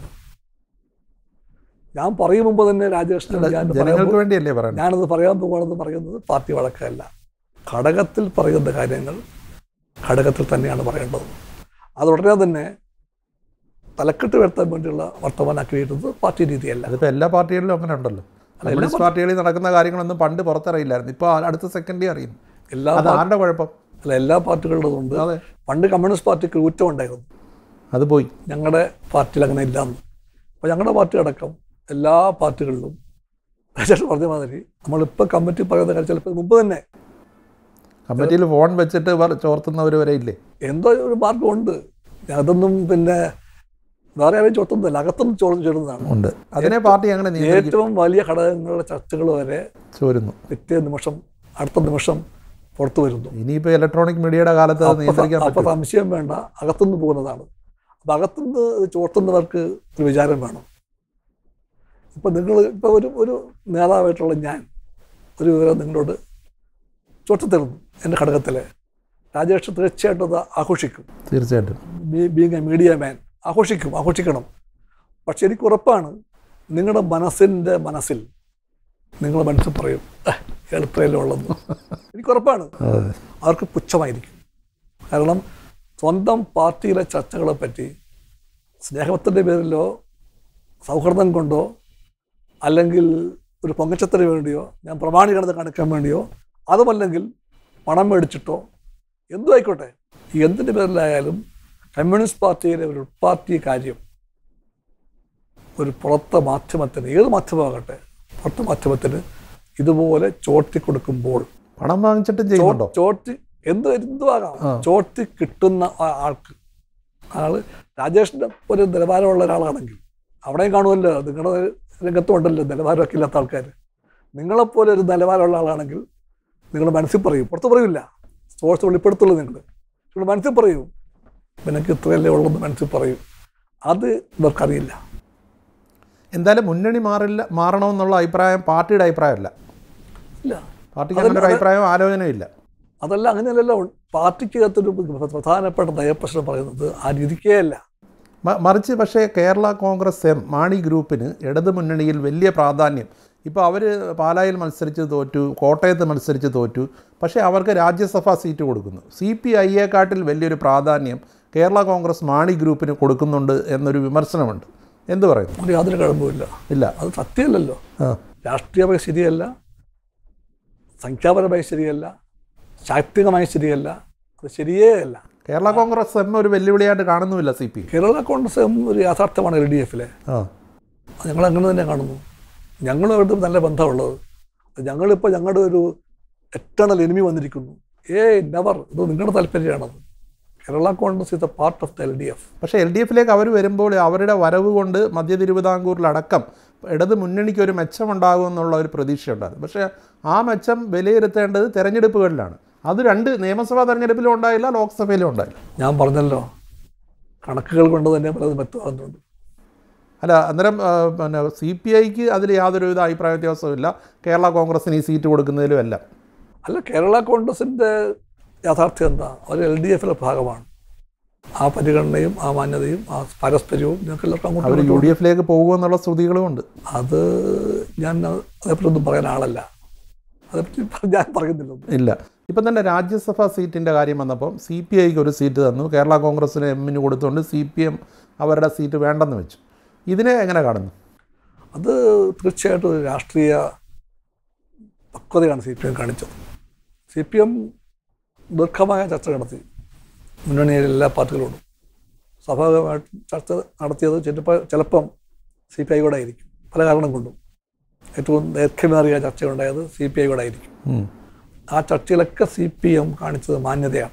ഞാൻ പറയും മുമ്പ് തന്നെ രാജേഷിന് ഞാൻ പറയാൻ ജനങ്ങൾക്ക് വേണ്ടിയല്ലേ പറയുന്നത് ഞാനത് പറയാൻ പോകുകയാണെന്ന് പറയുന്നത് പാർട്ടി വഴക്കല്ല ഘടകത്തിൽ പറയുന്ന കാര്യങ്ങൾ ഘടകത്തിൽ തന്നെയാണ് പറയേണ്ടത് അത് ഉടനെ തന്നെ തലക്കെട്ട് വരുത്താൻ വേണ്ടിയുള്ള വർത്തമാനാക്കി വരുന്നത് പാർട്ടി രീതിയല്ല അതിപ്പോൾ എല്ലാ പാർട്ടികളിലും അങ്ങനെ ഉണ്ടല്ലോ എല്ലാ കമ്മ്യൂണിസ്റ്റ് പാർട്ടികളിൽ നടക്കുന്ന കാര്യങ്ങളൊന്നും പണ്ട് പുറത്തറിയില്ലായിരുന്നു ഇപ്പോൾ അടുത്ത സെക്കൻഡിൽ അറിയുന്നു എല്ലാ അത് ആരുടെ കുഴപ്പം അല്ല എല്ലാ പാർട്ടികളുടെ ഉണ്ട് അതെ പണ്ട് കമ്മ്യൂണിസ്റ്റ് പാർട്ടിക്ക് ഊറ്റം ഉണ്ടായിരുന്നു അത് പോയി ഞങ്ങളുടെ പാർട്ടിയിൽ അങ്ങനെ ഇല്ലാന്ന് അപ്പോൾ ഞങ്ങളുടെ പാർട്ടി അടക്കം എല്ലാ പാർട്ടികളിലും രാജേഷ് പറഞ്ഞ മാതിരി നമ്മളിപ്പോൾ കമ്മിറ്റി പറയുന്ന കാര്യം ചിലപ്പോൾ മുമ്പ് തന്നെ കമ്മിറ്റിയിൽ ഫോൺ വെച്ചിട്ട് വർ- ചോർത്തുന്നവർ വരെ ഇല്ലേ എന്തോ ഒരു മാർഗമുണ്ട് അതൊന്നും പിന്നെ വേറെ ആരെയും ചോർത്തുന്നില്ല അകത്തുനിന്ന് ചോർന്ന് ചേരുന്നതാണ് ഉണ്ട് അതിനെ പാർട്ടി അങ്ങനെ നിയന്ത്രിക്കും ഏറ്റവും വലിയ ഘടകങ്ങളുടെ ചർച്ചകൾ വരെ ചോരുന്നു പിറ്റേ നിമിഷം അടുത്ത നിമിഷം പുറത്തു വരുന്നു ഇനിയിപ്പോൾ ഇലക്ട്രോണിക് മീഡിയയുടെ കാലത്ത് അത് നിയന്ത്രിക്കാൻ അപ്പൊ പറ്റും സംശയം വേണ്ട അകത്തുനിന്ന് പോകുന്നതാണ് അപ്പൊ അകത്തുനിന്ന് ഇത് ചോർത്തുന്നവർക്ക് ഒരു വിചാരം വേണം ഇപ്പൊ നിങ്ങൾ ഇപ്പൊ ഒരു ഒരു നേതാവായിട്ടുള്ള ഞാൻ ഒരു വിവരം നിങ്ങളോട് ചോർത്തിത്തരുന്നു എൻ്റെ ഘടകത്തിലെ രാജേഷ് തീർച്ചയായിട്ടും അത് ആഘോഷിക്കും തീർച്ചയായിട്ടും ബീങ് എ മീഡിയ മാൻ ആഘോഷിക്കും ആഘോഷിക്കണം പക്ഷെ എനിക്ക് ഉറപ്പാണ് നിങ്ങളുടെ മനസ്സിൻ്റെ മനസ്സിൽ നിങ്ങളുടെ മനസ്സിൽ പറയും എളുപ്പമല്ലേ ഉള്ളതെന്ന് എനിക്ക് ഉറപ്പാണ് അതെ അവർക്ക് പുച്ഛമായിരിക്കും കാരണം സ്വന്തം പാർട്ടിയിലെ ചർച്ചകളെ പറ്റി സ്നേഹത്തിൻ്റെ പേരിലോ സൗഹൃദം കൊണ്ടോ അല്ലെങ്കിൽ ഒരു പൊങ്ങച്ചത്തിന് വേണ്ടിയോ ഞാൻ പ്രമാണികണത കാണിക്കാൻ വേണ്ടിയോ അതുമല്ലെങ്കിൽ പണം മേടിച്ചിട്ടോ എന്തും ആയിക്കോട്ടെ ഈ എന്തിൻ്റെ പേരിലായാലും കമ്മ്യൂണിസ്റ്റ് പാർട്ടിയിലെ ഒരു പാർട്ടി കാര്യം ഒരു പുറത്തെ മാധ്യമത്തിന് ഏത് മാധ്യമമാകട്ടെ പുറത്തെ മാധ്യമത്തിന് ഇതുപോലെ ചോർത്തി കൊടുക്കുമ്പോൾ പണം വാങ്ങിച്ചിട്ടും ചെയ്യുന്നുണ്ടോ ചോർത്തി എന്ത് എന്തുവാകാം ചോർത്തി കിട്ടുന്ന ആ- ആൾക്ക് ആള് രാജേഷിന്റെ ഒരു നിലവാരമുള്ള ഒരാളാണെങ്കിൽ അവിടെയും കാണുമല്ലോ നിങ്ങളുടെ രംഗത്തും ഉണ്ടല്ലോ നിലവാരമൊക്കെ ഇല്ലാത്ത ആൾക്കാർ നിങ്ങളെപ്പോലെ ഒരു നിലവാരമുള്ള ആളാണെങ്കിൽ നിങ്ങൾ മനസ്സിൽ പറയും പുറത്ത് പറയില്ല സ്പോർട്സ് വെളിപ്പെടുത്തുള്ളൂ നിങ്ങൾ നിങ്ങൾ മനസ്സിൽ പറയൂ നിനക്ക് ഇത്രയല്ലേ ഉള്ളെന്ന് മനസ്സിൽ പറയും അത് ഇവർക്കറിയില്ല എന്തായാലും മുന്നണി മാറില്ല മാറണമെന്നുള്ള അഭിപ്രായം പാർട്ടിയുടെ അഭിപ്രായമല്ല ഇല്ല പാർട്ടിക്ക് അങ്ങനെ ഒരു അഭിപ്രായം ആലോചനയില്ല അതല്ല അങ്ങനെയല്ലല്ലോ പാർട്ടിക്കകത്തൊരു പ്രധാനപ്പെട്ട നയപ്രശ്നം പറയുന്നത് ആ രീതിക്കേ അല്ല മ- മറിച്ച് പക്ഷേ കേരള കോൺഗ്രസ് എം മാണി ഗ്രൂപ്പിന് ഇടതു മുന്നണിയിൽ വലിയ പ്രാധാന്യം ഇപ്പോൾ അവർ പാലായിൽ മത്സരിച്ച് തോറ്റു കോട്ടയത്ത് മത്സരിച്ച് തോറ്റു പക്ഷേ അവർക്ക് രാജ്യസഭാ സീറ്റ് കൊടുക്കുന്നു സി പി ഐയെക്കാട്ടിൽ വലിയൊരു പ്രാധാന്യം കേരള കോൺഗ്രസ് മാണി ഗ്രൂപ്പിന് കൊടുക്കുന്നുണ്ട് എന്നൊരു വിമർശനമുണ്ട് എന്ത് പറയുന്നു അത് യാതൊരു കുഴപ്പമില്ല ഇല്ല അത് സത്യമല്ലല്ലോ ആ രാഷ്ട്രീയമായി ശരിയല്ല സംഖ്യാപരമായി ശരിയല്ല ശാക്തികമായി ശരിയല്ല അത് ശരിയേ അല്ല കേരള കോൺഗ്രസ് എം ഒരു വെല്ലുവിളിയായിട്ട് കാണുന്നുമില്ല C P Kerala Congress M ഒരു യാഥാർത്ഥ്യമാണ് എൽ ഡി എഫിലെ ആ ഞങ്ങൾ അങ്ങനെ തന്നെ കാണുന്നു ഞങ്ങളുമായിട്ട് നല്ല ബന്ധമുള്ളത് ഞങ്ങളിപ്പോൾ ഞങ്ങളുടെ ഒരു എറ്റേണൽ എനിമി വന്നിരിക്കുന്നു ഏയ് നെവർ ഇത് നിങ്ങളുടെ താല്പര്യമാണത് Kerala Congress is a part of the L D F പക്ഷേ എൽ ഡി എഫിലേക്ക് അവർ വരുമ്പോൾ അവരുടെ വരവ് കൊണ്ട് മധ്യ തിരുവിതാംകൂറിലടക്കം ഇടത് മുന്നണിക്ക് ഒരു മെച്ചമുണ്ടാകും എന്നുള്ള ഒരു പ്രതീക്ഷയുണ്ടായിരുന്നു പക്ഷേ ആ മെച്ചം വിലയിരുത്തേണ്ടത് തെരഞ്ഞെടുപ്പുകളിലാണ് അത് രണ്ട് നിയമസഭാ തെരഞ്ഞെടുപ്പിലും ഉണ്ടായില്ല ലോക്സഭയിലും ഉണ്ടായില്ല ഞാൻ പറഞ്ഞല്ലോ കണക്കുകൾ കൊണ്ട് തന്നെ പലതും വ്യക്തമാകുന്നുണ്ട് അല്ല അന്നേരം ആ, പിന്നെ സി പി ഐക്ക് അതിൽ യാതൊരുവിധ അഭിപ്രായ വ്യത്യാസവുമില്ല കേരള കോൺഗ്രസിന് ഈ സീറ്റ് കൊടുക്കുന്നതിലും എല്ലാം അല്ല കേരള കോൺഗ്രസിൻ്റെ യാഥാർത്ഥ്യം എന്താ അവർ എൽ ഡി എഫിലെ ഭാഗമാണ് ആ പരിഗണനയും ആ മാന്യതയും ആ പാരസ്പര്യവും ഞങ്ങൾക്ക് എല്ലാവർക്കും അങ്ങോട്ടും അവർ യു ഇങ്ങോട്ടും ഡി എഫിലേക്ക് പോകുമെന്നുള്ള ശ്രുതികളും ഉണ്ട് അത് ഞാൻ അതേപ്പറ്റി ഒന്നും പറയാൻ ആളല്ല അതേപ്പറ്റി പ- ഞാൻ പറയുന്നില്ല ഇല്ല ഇപ്പം തന്നെ രാജ്യസഭാ സീറ്റിൻ്റെ കാര്യം വന്നപ്പോൾ സി പി ഐക്ക് ഒരു സീറ്റ് തന്നു കേരള കോൺഗ്രസിന് എമ്മിന് കൊടുത്തുകൊണ്ട് സി പി എം അവരുടെ സീറ്റ് വേണ്ടെന്ന് വെച്ചു ഇതിനെ എങ്ങനെ കാണുന്നു അത് തീർച്ചയായിട്ടും ഒരു രാഷ്ട്രീയ പക്വതയാണ് സി പി എം കാണിച്ചത് സി പി എം ദീർഘമായ ചർച്ച നടത്തി മുന്നണിയിലെ എല്ലാ പാർട്ടികളോടും സ്വാഭാവികമായിട്ടും ചർച്ച നടത്തിയത് ചിലപ്പോൾ ചിലപ്പം സി പി ഐ കൂടെ ആയിരിക്കും പല കാരണം കൊണ്ടും ഏറ്റവും ദൈർഘ്യമേറിയ ചർച്ചയുണ്ടായത് സി പി ഐ കൂടെ ആയിരിക്കും ഉം. ആ ചർച്ചയിലൊക്കെ സി പി എം കാണിച്ചത് മാന്യതയാണ്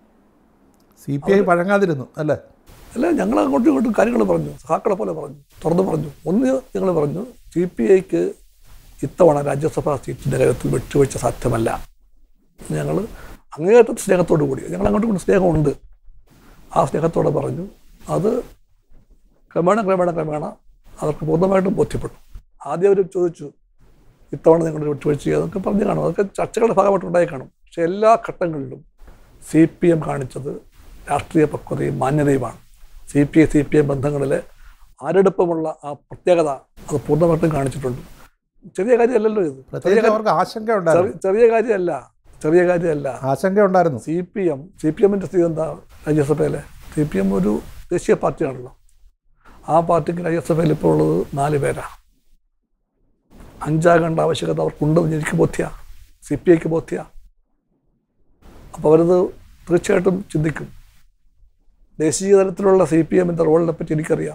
സി പി ഐ പഴങ്ങാതിരുന്നു അല്ലേ അല്ല ഞങ്ങൾ അങ്ങോട്ടും ഇങ്ങോട്ടും കാര്യങ്ങൾ പറഞ്ഞു സഹാക്കളെ പോലെ പറഞ്ഞു തുറന്നു പറഞ്ഞു ഒന്ന് ഞങ്ങൾ പറഞ്ഞു സി പി ഐക്ക് ഇത്തവണ രാജ്യസഭാ സീറ്റിൻ്റെ കാര്യത്തിൽ വിട്ടുവീഴ്ച സാധ്യമല്ല ഞങ്ങൾ അങ്ങേയറ്റം സ്നേഹത്തോടു കൂടി ഞങ്ങൾ അങ്ങോട്ടും ഇങ്ങോട്ടും സ്നേഹമുണ്ട് ആ സ്നേഹത്തോടെ പറഞ്ഞു അത് ക്രമേണ ക്രമേണ ക്രമേണ അവർക്ക് പൂർണ്ണമായിട്ടും ബോധ്യപ്പെട്ടു ആദ്യം അവർ ചോദിച്ചു ഇത്തവണ നിങ്ങളുടെ വിട്ടുവീഴ്ച ചെയ്യുക പറഞ്ഞു കാണും അതൊക്കെ ചർച്ചകളുടെ ഭാഗമായിട്ട് ഉണ്ടായി കാണും പക്ഷെ എല്ലാ ഘട്ടങ്ങളിലും സി പി എം കാണിച്ചത് രാഷ്ട്രീയ പക്വതയും മാന്യതയുമാണ് C P I C P M ബന്ധങ്ങളിലെ ആരെടുപ്പമുള്ള ആ പ്രത്യേകത അത് പൂർണ്ണമായിട്ടും കാണിച്ചിട്ടുണ്ട് ചെറിയ കാര്യമല്ലല്ലോ ഇത് ചെറിയ പ്രത്യേകിച്ച് അവർക്ക് ആശങ്ക ഉണ്ടായിരുന്നു ചെറിയ- ചെറിയ കാര്യമല്ല ചെറിയ കാര്യമല്ല ആശങ്ക ഉണ്ടായിരുന്നു C P M C P എമ്മിൻ്റെ സ്ഥിതി എന്താ രാജ്യസഭയിലെ സി പി എം ഒരു ദേശീയ പാർട്ടിയാണല്ലോ ആ പാർട്ടിക്ക് രാജ്യസഭയിൽ ഇപ്പോൾ ഉള്ളത് നാല് പേരാണ് അഞ്ചാകേണ്ട ആവശ്യകത അവർക്കുണ്ടെന്ന് എനിക്ക് ബോധ്യ സി പി ഐക്ക് ബോധ്യ അപ്പോൾ അവരത് തീർച്ചയായിട്ടും ചിന്തിക്കും ദേശീയ തലത്തിലുള്ള സി പി എമ്മിൻ്റെ റോളിനെ പറ്റി എനിക്കറിയാം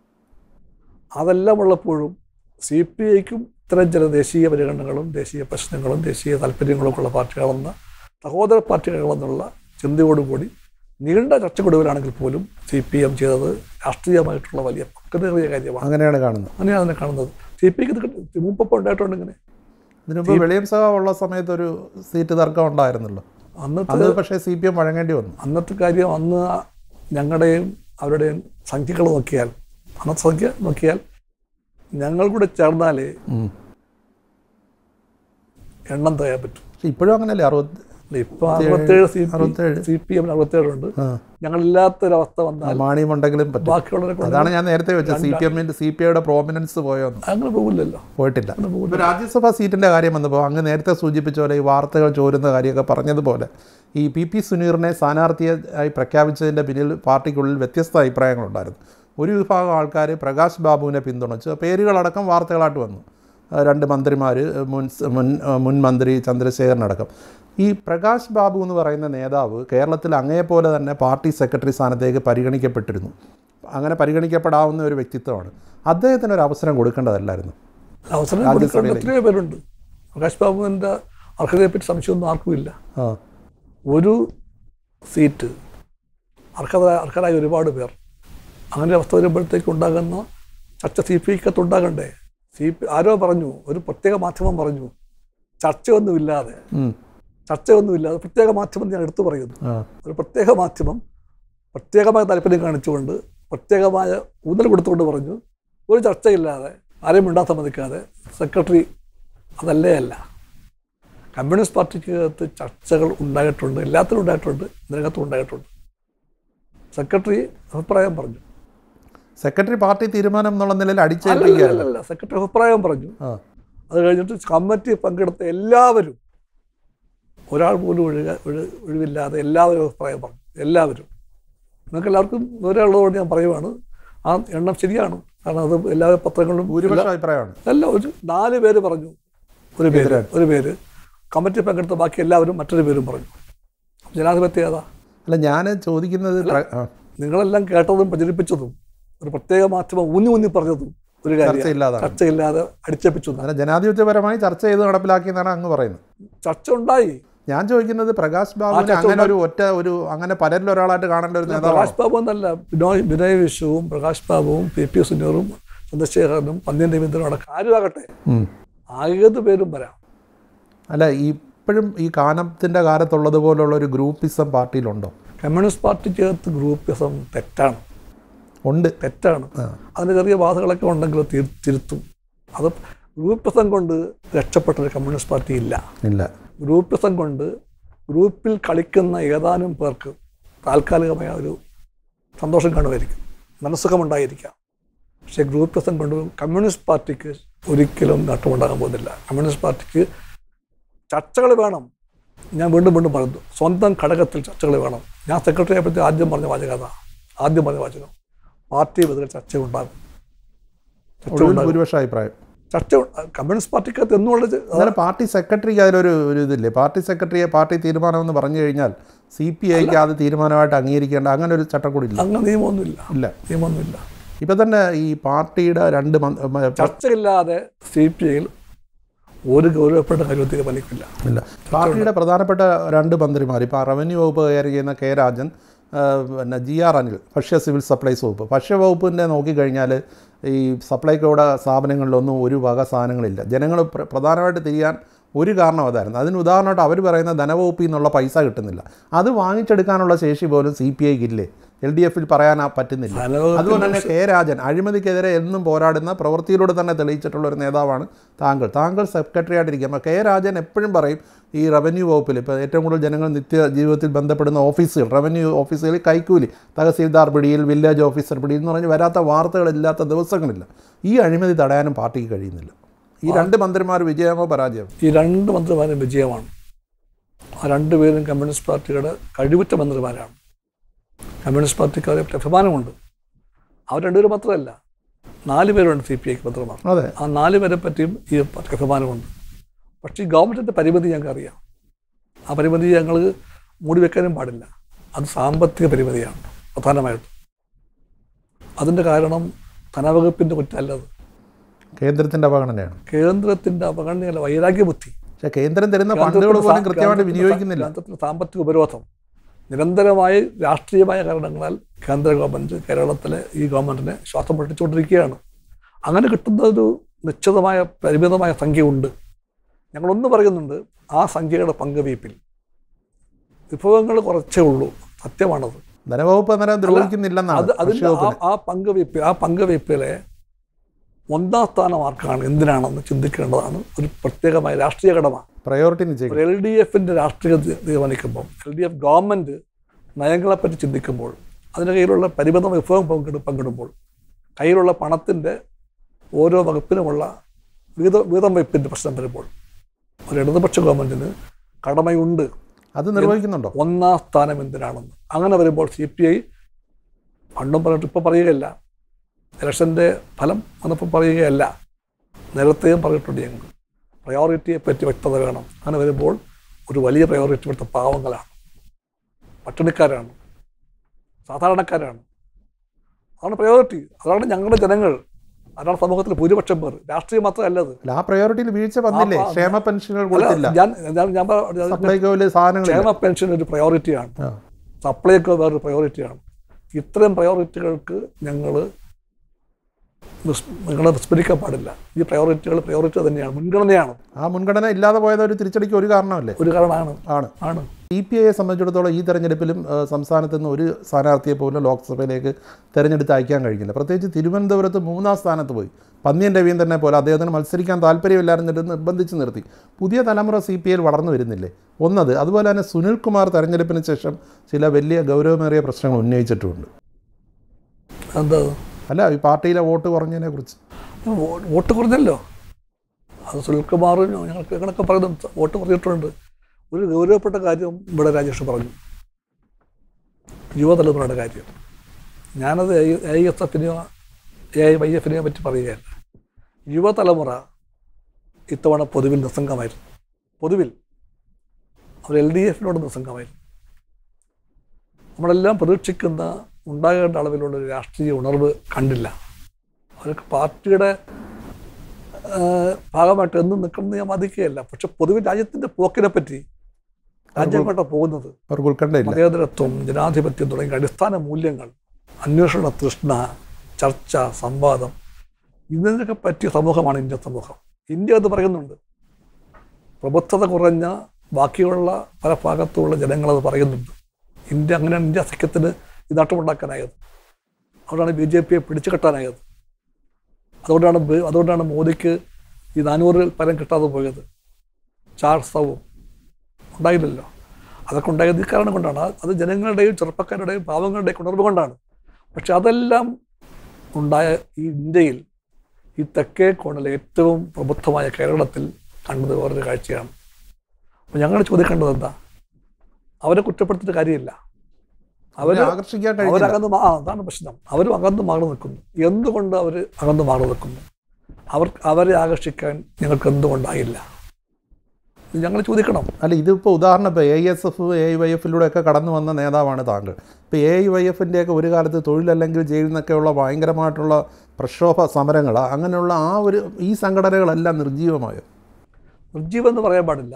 അതെല്ലാം ഉള്ളപ്പോഴും സി പി ഐക്കും ഇത്തരം ചില ദേശീയ പരിഗണനകളും ദേശീയ പ്രശ്നങ്ങളും ദേശീയ താല്പര്യങ്ങളും ഉള്ള പാർട്ടികളെന്ന സഹോദര പാർട്ടികളെന്നുള്ള ചിന്തയോടുകൂടി നീണ്ട ചർച്ചക്കൊടുവിലാണെങ്കിൽ പോലും സി പി എം ചെയ്തത് രാഷ്ട്രീയമായിട്ടുള്ള വലിയ പക്വതയേറിയ കാര്യമാണ് അങ്ങനെയാണ് കാണുന്നത് അങ്ങനെയാണ് അതിനെ കാണുന്നത് സി പി ഐക്ക് ഇത് മുമ്പൊപ്പം ഉണ്ടായിട്ടുണ്ട് ഇങ്ങനെ ഇതിനു മുമ്പ് വെളിയം സഭ ഉള്ള സമയത്ത് ഒരു സീറ്റ് തർക്കം ഉണ്ടായിരുന്നല്ലോ അന്നത്തെ അന്ന് പക്ഷേ സി പി എം വഴങ്ങേണ്ടി വന്നു അന്നത്തെ കാര്യം അന്ന് ഞങ്ങളുടെയും അവരുടെയും സംഖ്യകൾ നോക്കിയാൽ അന്നത്തെ സംഖ്യ നോക്കിയാൽ ഞങ്ങൾ കൂടെ ചേർന്നാലേ ഉം. എണ്ണം തികയാൻ പറ്റും പക്ഷെ ഇപ്പോഴും അങ്ങനെയല്ലേ അറുപത്തി ഇപ്പൊ അറുപത്തേഴ് സി പി അറുപത്തേഴ് സി പി എമ്മിന് അറുപത്തേഴുണ്ട് ആ ഞങ്ങളില്ലാത്തൊരവസ്ഥ വന്നാൽ മാണിയുമുണ്ടെങ്കിലും പറ്റും ബാക്കിയുള്ളവരെ കൊണ്ട് അതാണ് ഞാൻ നേരത്തെ വെച്ചത് സി പി എമ്മിൻ്റെ സി പി ഐയുടെ പ്രോമിനൻസ് പോയോന്ന് അങ്ങനെ പോകില്ലല്ലോ പോയിട്ടില്ല അങ്ങനെ പോകില്ല ഇപ്പോൾ രാജ്യസഭാ സീറ്റിൻ്റെ കാര്യം വന്നപ്പോൾ അങ്ങ് നേരത്തെ സൂചിപ്പിച്ച പോലെ ഈ വാർത്തകൾ ചോരുന്ന കാര്യമൊക്കെ പറഞ്ഞതുപോലെ ഈ പി പി സുനീറിനെ സ്ഥാനാർത്ഥിയായി പ്രഖ്യാപിച്ചതിൻ്റെ പിന്നിൽ പാർട്ടിക്കുള്ളിൽ വ്യത്യസ്ത അഭിപ്രായങ്ങളുണ്ടായിരുന്നു ഒരു വിഭാഗം ആൾക്കാർ പ്രകാശ് ബാബുവിനെ പിന്തുണച്ച് പേരുകളടക്കം വാർത്തകളായിട്ട് വന്നു ആ, രണ്ട് മന്ത്രിമാർ മുൻ സ് മുൻ ആ, മുൻ മന്ത്രി ചന്ദ്രശേഖരനടക്കം ഈ പ്രകാശ് ബാബു എന്ന് പറയുന്ന നേതാവ് കേരളത്തിൽ അങ്ങേപോലെ തന്നെ പാർട്ടി സെക്രട്ടറി സ്ഥാനത്തേക്ക് പരിഗണിക്കപ്പെട്ടിരുന്നു അങ്ങനെ പരിഗണിക്കപ്പെടാവുന്ന ഒരു വ്യക്തിത്വമാണ് അദ്ദേഹത്തിന് ഒരു അവസരം കൊടുക്കേണ്ടതല്ലായിരുന്നു അവസരം കൊടുക്കേണ്ട എത്രയോ പേരുണ്ട് പ്രകാശ് ബാബുവിൻ്റെ അർഹതയെപ്പറ്റി സംശയമൊന്നും ആർക്കും ഇല്ല ആ ഒരു സീറ്റ് അർഹത അർഹരായ ഒരുപാട് പേർ അങ്ങനെ അവസ്ഥ വരുമ്പോഴത്തേക്ക് ഉണ്ടാകുന്ന ചർച്ച സി പി ഐക്കകത്ത് ഉണ്ടാകണ്ടേ സി പി ആരോ പറഞ്ഞു ഒരു പ്രത്യേക മാധ്യമം പറഞ്ഞു ചർച്ചയൊന്നുമില്ലാതെ ഉം. ചർച്ചയൊന്നുമില്ലാതെ പ്രത്യേക മാധ്യമം ഞാൻ എടുത്തു പറയുന്നു ആ ഒരു പ്രത്യേക മാധ്യമം പ്രത്യേകമായ താല്പര്യം കാണിച്ചുകൊണ്ട് പ്രത്യേകമായ ഊന്നൽ കൊടുത്തുകൊണ്ട് പറഞ്ഞു ഒരു ചർച്ചയില്ലാതെ ആരെയും മിണ്ടാൻ സമ്മതിക്കാതെ സെക്രട്ടറി അതല്ലേ അല്ല കമ്മ്യൂണിസ്റ്റ് പാർട്ടിക്കകത്ത് ചർച്ചകൾ ഉണ്ടായിട്ടുണ്ട് എല്ലാത്തിലും ഉണ്ടായിട്ടുണ്ട് ഇതിനകത്തും ഉണ്ടായിട്ടുണ്ട് സെക്രട്ടറി അഭിപ്രായം പറഞ്ഞു സെക്രട്ടറി പാർട്ടി തീരുമാനം എന്നുള്ള നിലയിൽ അല്ലല്ല, അടിച്ചേൽപ്പിക്കുകയല്ല അല്ലല്ല, സെക്രട്ടറി അഭിപ്രായം പറഞ്ഞു ആ അത് കഴിഞ്ഞിട്ട് കമ്മിറ്റി പങ്കെടുത്ത എല്ലാവരും ഒരാൾ പോലും ഒഴിക ഒഴി ഒഴിവില്ലാതെ എല്ലാവരും അഭിപ്രായം പറഞ്ഞു എല്ലാവരും നിങ്ങൾക്ക് എല്ലാവർക്കും വിവരമുള്ളതുകൊണ്ട് ഞാൻ പറയുവാണ് ആ എണ്ണം ശരിയാണ് കാരണം അത് എല്ലാ പത്രങ്ങളിലും ഭൂരിപക്ഷ അഭിപ്രായമാണ് അല്ല ഒരു നാല് പേര് പറഞ്ഞു ഒരു പേര് ഒരു പേര് കമ്മിറ്റി പങ്കെടുത്ത ബാക്കി എല്ലാവരും മറ്റൊരു പേരും പറഞ്ഞു ജനാധിപത്യം ഏതാ അല്ല ഞാൻ ചോദിക്കുന്നത് പ്ര- ആ, നിങ്ങളെല്ലാം കേട്ടതും പ്രചരിപ്പിച്ചതും ഒരു പ്രത്യേക മാധ്യമം ഊന്നി ഊന്നി പറഞ്ഞതും ഒരു കാര്യം ചർച്ചയില്ലാതാണ് ചർച്ചയില്ലാതെ അടിച്ചേപ്പിച്ചു അങ്ങനെ ജനാധിപത്യപരമായി ചർച്ച ചെയ്ത് നടപ്പിലാക്കിയെന്നാണ് അങ്ങ് പറയുന്നത് ചർച്ച ഉണ്ടായി ഞാൻ ചോദിക്കുന്നത് പ്രകാശ് ബാബുവിനെ ചർച്ച അങ്ങനെ ഒരു ഒറ്റ ഒരു അങ്ങനെ പലരിൽ ഒരാളായിട്ട് കാണേണ്ട ഒരു നേതാവാണ് പ്രകാശ് ബാബു എന്നല്ല ബിനോയ് ബിനോയ് വിശ്വവും പ്രകാശ് ബാബുവും പി പി സുനീറും ചന്ദ്രശേഖരനും പന്ന്യൻ രവീന്ദ്രനും അടക്കം ആരുമാകട്ടെ ഉം. ഏത് പേരും വരാം അല്ല ഇപ്പോഴും ഈ കാനത്തിന്റെ കാലത്തുള്ളതുപോലുള്ള ഒരു ഗ്രൂപ്പിസം പാർട്ടിയിലുണ്ടോ കമ്മ്യൂണിസ്റ്റ് പാർട്ടി ചേർത്ത് ഗ്രൂപ്പിസം തെറ്റാണ് ഉണ്ട് തെറ്റാണ് അതിന് ചെറിയ ബാധകളൊക്കെ ഉണ്ടെങ്കിൽ തിരു- തിരുത്തും അത് ഗ്രൂപ്പിസം കൊണ്ട് രക്ഷപ്പെട്ട ഒരു കമ്മ്യൂണിസ്റ്റ് പാർട്ടി ഇല്ല ഇല്ല ഗ്രൂപ്പിസം കൊണ്ട് ഗ്രൂപ്പിൽ കളിക്കുന്ന ഏതാനും പേർക്ക് താൽക്കാലികമായ ഒരു സന്തോഷം കാണുമായിരിക്കും മനസ്സുഖമുണ്ടായിരിക്കാം പക്ഷേ ഗ്രൂപ്പിസം കൊണ്ട് കമ്മ്യൂണിസ്റ്റ് പാർട്ടിക്ക് ഒരിക്കലും നേട്ടമുണ്ടാകാൻ പോകുന്നില്ല കമ്മ്യൂണിസ്റ്റ് പാർട്ടിക്ക് ചർച്ചകൾ വേണം ഞാൻ വീണ്ടും വീണ്ടും പറയുന്നു സ്വന്തം ഘടകത്തിൽ ചർച്ചകൾ വേണം ഞാൻ സെക്രട്ടറി ആയപ്പോഴത്തെ ആദ്യം പറഞ്ഞ വാചകം അതാ ആദ്യം പറഞ്ഞ വാചകം പാർട്ടി ബദൽ ചർച്ച ഉണ്ടാകും ചർച്ച ഒരു ഉണ്ടാകും ഭൂരിപക്ഷ അഭിപ്രായം ചർച്ച ഉ- കമ്മ്യൂണിസ്റ്റ് പാർട്ടിക്കകത്ത് എന്നുള്ളത് എന്നാലും പാർട്ടി സെക്രട്ടറിക്ക് അതിലൊരു ഒരു ഇതില്ലേ പാർട്ടി സെക്രട്ടറിയെ പാർട്ടി തീരുമാനമെന്ന് പറഞ്ഞു കഴിഞ്ഞാൽ സി പി ഐക്ക് അത് തീരുമാനമായിട്ട് അംഗീകരിക്കേണ്ട അങ്ങനെ ഒരു ചട്ടക്കൂടി ഇല്ല അങ്ങനെ നിയമമൊന്നുമില്ല ഇല്ല നിയമമൊന്നുമില്ല ഇപ്പൊ തന്നെ ഈ പാർട്ടിയുടെ രണ്ട് മന്ത്- മ- ചർച്ചയില്ലാതെ സി പി ഐയിൽ ഒരു ഗൗരവപ്പെട്ട കാര്യം തീരുമാനിക്കില്ല ഇല്ല പാർട്ടിയുടെ പ്രധാനപ്പെട്ട രണ്ട് മന്ത്രിമാർ ഇപ്പോൾ റവന്യൂ വകുപ്പ് കൈകാര്യം ചെയ്യുന്ന കെ രാജൻ ആ, പിന്നെ ജി ആർ അനിൽ ഭക്ഷ്യ സിവിൽ സപ്ലൈസ് വകുപ്പ് ഭക്ഷ്യ വകുപ്പിൻ്റെ നോക്കിക്കഴിഞ്ഞാൽ ഈ സപ്ലൈകോയുടെ സ്ഥാപനങ്ങളിലൊന്നും ഒരു വക സാധനങ്ങളില്ല ജനങ്ങൾ പ്ര- പ്രധാനമായിട്ട് തിരിയാൻ ഒരു കാരണം അതായിരുന്നു അതിന് ഉദാഹരണമായിട്ട് അവർ പറയുന്ന ധനവകുപ്പിൽ നിന്നുള്ള പൈസ കിട്ടുന്നില്ല അത് വാങ്ങിച്ചെടുക്കാനുള്ള ശേഷി പോലും സി പി ഐക്ക് ഇല്ലേ എൽ ഡി എഫിൽ പറയാൻ പറ്റുന്നില്ല ധനവകുപ്പിന്റെ അതുപോലെ തന്നെ കെ രാജൻ അഴിമതിക്കെതിരെ എന്നും പോരാടുന്ന പ്രവൃത്തിയിലൂടെ തന്നെ തെളിയിച്ചിട്ടുള്ള ഒരു നേതാവാണ് താങ്കൾ താങ്കൾ സെക്രട്ടറി ആയിട്ടിരിക്കുക അപ്പോൾ കെ രാജൻ എപ്പോഴും പറയും ഈ റവന്യൂ വകുപ്പിൽ ഇപ്പോൾ ഏറ്റവും കൂടുതൽ ജനങ്ങൾ നിത്യ ജീവിതത്തിൽ ബന്ധപ്പെടുന്ന ഓഫീസുകൾ റവന്യൂ ഓഫീസുകളിൽ കൈക്കൂലി തഹസീൽദാർ പിടിയിൽ വില്ലേജ് ഓഫീസർ പിടിയിൽ എന്ന് പറഞ്ഞ് വരാത്ത വാർത്തകളില്ലാത്ത ദിവസങ്ങളില്ല ഈ അഴിമതി തടയാനും പാർട്ടിക്ക് കഴിയുന്നില്ല ഈ രണ്ട് മന്ത്രിമാർ വിജയമോ പരാജയമോ ഈ രണ്ട് മന്ത്രിമാരും വിജയമാണ് ആ രണ്ടുപേരും കമ്മ്യൂണിസ്റ്റ് പാർട്ടിയുടെ കഴിവുറ്റ മന്ത്രിമാരാണ് കമ്മ്യൂണിസ്റ്റ് പാർട്ടിക്ക് അവരെ അഭിമാനമുണ്ട് അവർ രണ്ടുപേരും മാത്രമല്ല നാല് പേരുണ്ട് സി പി ഐക്ക് മന്ത്രിമാർ അതെ ആ നാല് പേരെ പറ്റിയും ഈ പാർട്ടിക്ക് അഭിമാനമുണ്ട് പക്ഷേ ഈ ഗവൺമെൻറ്റിൻ്റെ പരിമിതി ഞങ്ങൾക്ക് അറിയാം ആ പരിമിതി ഞങ്ങൾ മൂടി വെക്കാനും പാടില്ല അത് സാമ്പത്തിക പരിമിതിയാണ് പ്രധാനമായിട്ടും അതിൻ്റെ കാരണം ധനവകുപ്പിൻ്റെ കുറ്റമല്ലത് കേന്ദ്രത്തിൻ്റെ അവഗണനയാണ് കേന്ദ്രത്തിൻ്റെ അവഗണനയല്ല വൈരാഗ്യ ബുദ്ധി പക്ഷേ കേന്ദ്രം തരുന്ന ഫണ്ടുകൾ പോലും കൃത്യമായിട്ട് വിനിയോഗിക്കുന്നില്ല കേന്ദ്രത്തിന് സാമ്പത്തിക ഉപരോധം നിരന്തരമായി രാഷ്ട്രീയമായ കാരണങ്ങളാൽ കേന്ദ്ര ഗവൺമെന്റ് കേരളത്തിലെ ഈ ഗവൺമെന്റിനെ ശ്വാസം പൊട്ടിച്ചുകൊണ്ടിരിക്കുകയാണ് അങ്ങനെ കിട്ടുന്ന ഒരു നിശ്ചിതമായ പരിമിതമായ സംഖ്യ ഉണ്ട് ഞങ്ങളൊന്ന് പറയുന്നുണ്ട് ആ സംഖ്യയുടെ പങ്കുവയ്പിൽ വിഭവങ്ങൾ കുറച്ചേ ഉള്ളൂ സത്യമാണത് ധനവകുപ്പ് അന്നേരം അത് ദ്രോഹിക്കുന്നില്ലെന്നാണ് അതിന്റെ ഭക്ഷ്യ ആ വകുപ്പിന് ആ പങ്കുവയ്പ് ആ പങ്കുവയ്പ്പിലെ ഒന്നാം സ്ഥാനം ആർക്കാണ് എന്തിനാണെന്ന് ചിന്തിക്കേണ്ടതാണ് ഒരു പ്രത്യേകമായ രാഷ്ട്രീയ കടമ പ്രയോറിറ്റി നിശ്ചയിക്കും എൽ ഡി എഫിൻ്റെ രാഷ്ട്രീയം തീ- തീരുമാനിക്കുമ്പോൾ എൽ ഡി എഫ് ഗവൺമെൻറ് നയങ്ങളെപ്പറ്റി ചിന്തിക്കുമ്പോൾ അതിൻ്റെ കയ്യിലുള്ള പരിമിത വിഭവം പങ്കിടും പങ്കിടുമ്പോൾ കയ്യിലുള്ള പണത്തിൻ്റെ ഓരോ വകുപ്പിനുമുള്ള വീത വീതം വയ്പ്പിൻ്റെ പ്രശ്നം വരുമ്പോൾ ഒരു ഇടതുപക്ഷ ഗവൺമെൻറ്റിന് കടമയുണ്ട് അത് നിർവഹിക്കുന്നുണ്ടോ ഒന്നാം സ്ഥാനം എന്തിനാണെന്ന് അങ്ങനെ വരുമ്പോൾ സി പി ഐ പണ്ടും പറഞ്ഞിട്ട് ഇപ്പോൾ പറയുകയല്ല ഇലക്ഷൻ്റെ ഫലം വന്നപ്പോൾ പറയുകയല്ല നേരത്തെയും പറഞ്ഞിട്ടുണ്ട് ഞങ്ങൾ പ്രയോറിറ്റിയെ പറ്റി വ്യക്തത വേണം അങ്ങനെ വരുമ്പോൾ ഒരു വലിയ പ്രയോറിറ്റി ഇവിടുത്തെ പാവങ്ങളാണ് പട്ടിണിക്കാരാണ് സാധാരണക്കാരാണ് അതാണ് പ്രയോറിറ്റി അതാണ് ഞങ്ങളുടെ ജനങ്ങൾ അതാണ് സമൂഹത്തിൽ ഭൂരിപക്ഷം പേർ രാഷ്ട്രീയം മാത്രമല്ല അത് അല്ല ആ പ്രയോറിറ്റിയിൽ വീഴ്ച വന്നില്ലേ ആ, ആ, ക്ഷേമ പെൻഷനുകൾ അല്ല, കൊടുത്തില്ല ഞാൻ ഞാൻ- ഞാൻ പറ- സപ്ലൈകോയില് സാധനങ്ങളില്ല ക്ഷേമ പെൻഷൻ ഒരു പ്രയോറിറ്റിയാണ് ആ. സപ്ലൈക്കോ വേറൊരു പ്രയോറിറ്റിയാണ് ഇത്തരം പ്രയോറിറ്റികൾക്ക് ഞങ്ങൾ നിങ്ങളെ വിസ്മരിക്കാൻ പാടില്ല ഈ പ്രയോറിറ്റികൾ പ്രയോറിറ്റി തന്നെയാണ് മുൻഗണനയാണ് ആ മുൻഗണന ഇല്ലാതെ പോയത് ഒരു തിരിച്ചടിക്ക് ഒരു കാരണമല്ലേ ഒരു കാരണമാണ് ആണ് ആണ് സി പി ഐയെ സംബന്ധിച്ചിടത്തോളം ഈ തെരഞ്ഞെടുപ്പിലും ആ, സംസ്ഥാനത്ത് നിന്ന് ഒരു സ്ഥാനാർത്ഥിയെ പോലും ലോക്സഭയിലേക്ക് തെരഞ്ഞെടുത്ത് അയക്കാൻ കഴിഞ്ഞില്ല പ്രത്യേകിച്ച് തിരുവനന്തപുരത്ത് മൂന്നാം സ്ഥാനത്ത് പോയി പന്ന്യൻ രവീന്ദ്രനെ പോലെ അദ്ദേഹത്തിന് മത്സരിക്കാൻ താല്പര്യമില്ലായിരുന്നിട്ട് നിർബന്ധിച്ച് നിർത്തി പുതിയ തലമുറ സി പി ഐയിൽ വളർന്നു വരുന്നില്ലേ ഒന്നത് അതുപോലെ തന്നെ സുനിൽകുമാർ തെരഞ്ഞെടുപ്പിന് ശേഷം ചില വലിയ ഗൗരവമേറിയ പ്രശ്നങ്ങൾ ഉന്നയിച്ചിട്ടുമുണ്ട് എന്താ അല്ല ഈ പാർട്ടിയിലെ വോട്ട് കുറഞ്ഞതിനെ കുറിച്ച് വോ- വോട്ട് കുറഞ്ഞല്ലോ അത് സുനിൽകുമാർ ഞങ്ങൾക്ക് ഞങ്ങളൊക്കെ പറയുന്നു വോട്ട് കുറഞ്ഞിട്ടുണ്ട് ഒരു ഗൗരവപ്പെട്ട കാര്യം ഇവിടെ രാജേഷ് പറഞ്ഞു യുവതലമുറയുടെ കാര്യം ഞാനത് എ ഐ എസ് എഫിനെയോ എ ഐ വൈ എഫിനെയോ പറ്റി പറയുകയല്ല യുവതലമുറ ഇത്തവണ പൊതുവിൽ നിസ്സംഗമായിരുന്നു പൊതുവിൽ അവർ എൽ ഡി എഫിനോട് നിസ്സംഗമായിരുന്നു നമ്മളെല്ലാം പ്രതീക്ഷിക്കുന്ന ഉണ്ടാകേണ്ട അളവിലുള്ള ഒരു രാഷ്ട്രീയ ഉണർവ് കണ്ടില്ല അവർക്ക് പാർട്ടിയുടെ ആ, ഭാഗമായിട്ട് എന്നും നിൽക്കുന്നത് ഞാൻ വാദിക്കുകയല്ല പക്ഷെ പൊതുവെ രാജ്യത്തിൻ്റെ പോക്കിനെ പറ്റി രാജ്യം കൊണ്ട പോകുന്നത് അവർക്ക് ഉത്കണ്ഠയില്ല മതേതരത്വം ജനാധിപത്യം തുടങ്ങിയ അടിസ്ഥാന മൂല്യങ്ങൾ അന്വേഷണ തൃഷ്ണ ചർച്ച സംവാദം ഇതിനൊക്കെ പറ്റിയ സമൂഹമാണ് ഇന്ത്യൻ സമൂഹം ഇന്ത്യ അത് പറയുന്നുണ്ട് പ്രബുദ്ധത കുറഞ്ഞ ബാക്കിയുള്ള പല ഭാഗത്തുള്ള ജനങ്ങളത് പറയുന്നുണ്ട് ഇന്ത്യ അങ്ങനെയാണ് ഇന്ത്യ സഖ്യത്തിന് ഈ നട്ടമുണ്ടാക്കാനായത് അതുകൊണ്ടാണ് ബി ജെ പിയെ പിടിച്ചു കെട്ടാനായത് അതുകൊണ്ടാണ് ബി- അതുകൊണ്ടാണ് മോദിക്ക് ഈ നാനൂറിൽ പരം കിട്ടാതെ പോയത് ചാർസവും ഉണ്ടായില്ലല്ലോ അതൊക്കെ ഉണ്ടായത് ഈ കാരണം കൊണ്ടാണ് അത് അത് ജനങ്ങളുടെയും ചെറുപ്പക്കാരുടെയും പാവങ്ങളുടെയും ഉണർവ് കൊണ്ടാണ് പക്ഷെ അതെല്ലാം ഉണ്ടായ ഈ ഇന്ത്യയിൽ ഈ തെക്കേ കോണിലെ ഏറ്റവും പ്രബുദ്ധമായ കേരളത്തിൽ കണ്ടത് വേറൊരു കാഴ്ചയാണ് അപ്പോൾ ഞങ്ങൾ ചോദിക്കേണ്ടത് എന്താ അവരെ കുറ്റപ്പെടുത്തിയിട്ട് കാര്യമില്ല അവർ അവരെ ആകർഷിക്കാൻ കഴിഞ്ഞില്ല അവരകന്ന് മാ- ആ, അതാണ് പ്രശ്നം അവരും അകന്ന് മാറി നിൽക്കുന്നു എന്തുകൊണ്ട് അവർ അകന്ന് മാറി നിൽക്കുന്നു അവർ അവരെ ആകർഷിക്കാൻ ഞങ്ങൾക്ക് എന്തുകൊണ്ടായില്ല ഇത് ഞങ്ങൾ ചോദിക്കണം അല്ല ഇതിപ്പോൾ ഉദാഹരണം ഇപ്പോൾ A S F A I Y എഫിലൂടെയൊക്കെ കടന്നു വന്ന നേതാവാണ് താങ്കൾ ഇപ്പോൾ എ ഐ വൈ എഫിൻ്റെയൊക്കെ ഒരു കാലത്ത് തൊഴിലല്ലെങ്കിൽ ജയിലിൽ നിന്നൊക്കെയുള്ള ഭയങ്കരമായിട്ടുള്ള പ്രക്ഷോഭ സമരങ്ങൾ അങ്ങനെയുള്ള ആ ഒരു ഈ സംഘടനകളെല്ലാം നിർജീവമായോ നിർജീവം എന്ന് പറയാൻ പാടില്ല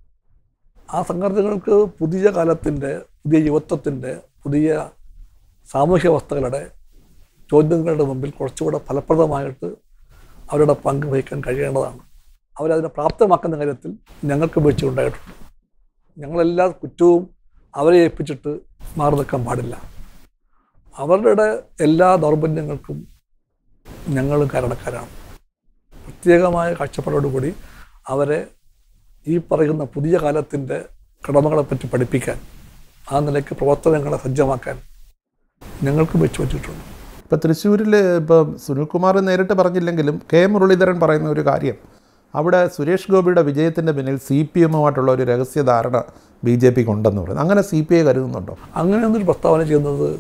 ആ സംഘടനകൾക്ക് പുതിയ കാലത്തിൻ്റെ പുതിയ യുവത്വത്തിൻ്റെ പുതിയ സാമൂഹ്യ അവസ്ഥകളുടെ ചോദ്യങ്ങളുടെ മുമ്പിൽ കുറച്ചുകൂടെ ഫലപ്രദമായിട്ട് അവരുടെ പങ്ക് വഹിക്കാൻ കഴിയേണ്ടതാണ് അവരതിനെ പ്രാപ്തമാക്കുന്ന കാര്യത്തിൽ ഞങ്ങൾക്ക് വീഴ്ച ഉണ്ടായിട്ടുണ്ട് ഞങ്ങളെല്ലാ കുറ്റവും അവരെ ഏൽപ്പിച്ചിട്ട് മാറി നിൽക്കാൻ പാടില്ല അവരുടെ എല്ലാ ദൗർബല്യങ്ങൾക്കും ഞങ്ങളും കാരണക്കാരാണ് പ്രത്യേകമായ കാഴ്ചപ്പാടോടുകൂടി അവരെ ഈ പറയുന്ന പുതിയ കാലത്തിൻ്റെ കടമകളെപ്പറ്റി പഠിപ്പിക്കാൻ ആ നിലയ്ക്ക് പ്രവർത്തനങ്ങളെ സജ്ജമാക്കാൻ ഞങ്ങൾക്ക് വെച്ച് വച്ചിട്ടുണ്ട് ഇപ്പോൾ തൃശ്ശൂരിൽ ഇപ്പോൾ സുനിൽകുമാർ നേരിട്ട് പറഞ്ഞില്ലെങ്കിലും കെ മുരളീധരൻ പറയുന്ന ഒരു കാര്യം അവിടെ സുരേഷ് ഗോപിയുടെ വിജയത്തിൻ്റെ പിന്നിൽ സി പി എമ്മുമായിട്ടുള്ള ഒരു രഹസ്യധാരണ ബി ജെ പിക്ക് ഉണ്ടെന്ന് പറയുന്നു അങ്ങനെ സി പി ഐ കരുതുന്നുണ്ടോ അങ്ങനെയൊന്നൊരു പ്രസ്താവന ചെയ്യുന്നത്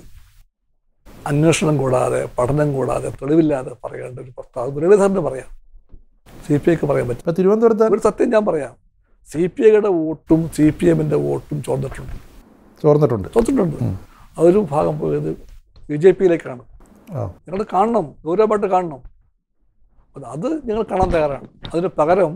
അന്വേഷണം കൂടാതെ പഠനം കൂടാതെ തെളിവില്ലാതെ പറയേണ്ട ഒരു പ്രസ്താവന മുരളീധരന് പറയാം സി പി ഐക്ക് പറയാൻ പറ്റും ഇപ്പോൾ തിരുവനന്തപുരത്ത് ഒരു സത്യം ഞാൻ പറയാം സി പി ഐയുടെ വോട്ടും സി പി എമ്മിൻ്റെ വോട്ടും ചോർന്നിട്ടുണ്ട് ചോർന്നിട്ടുണ്ട് ചോർന്നിട്ടുണ്ട് അതൊരു ഭാഗം പോയത് ബി ജെ പിയിലേക്കാണ് ആ ഞങ്ങൾ കാണണം ഗൗരവമായിട്ട് കാണണം അത് അത് ഞങ്ങൾ കാണാൻ തയ്യാറാണ് അതിന് പകരം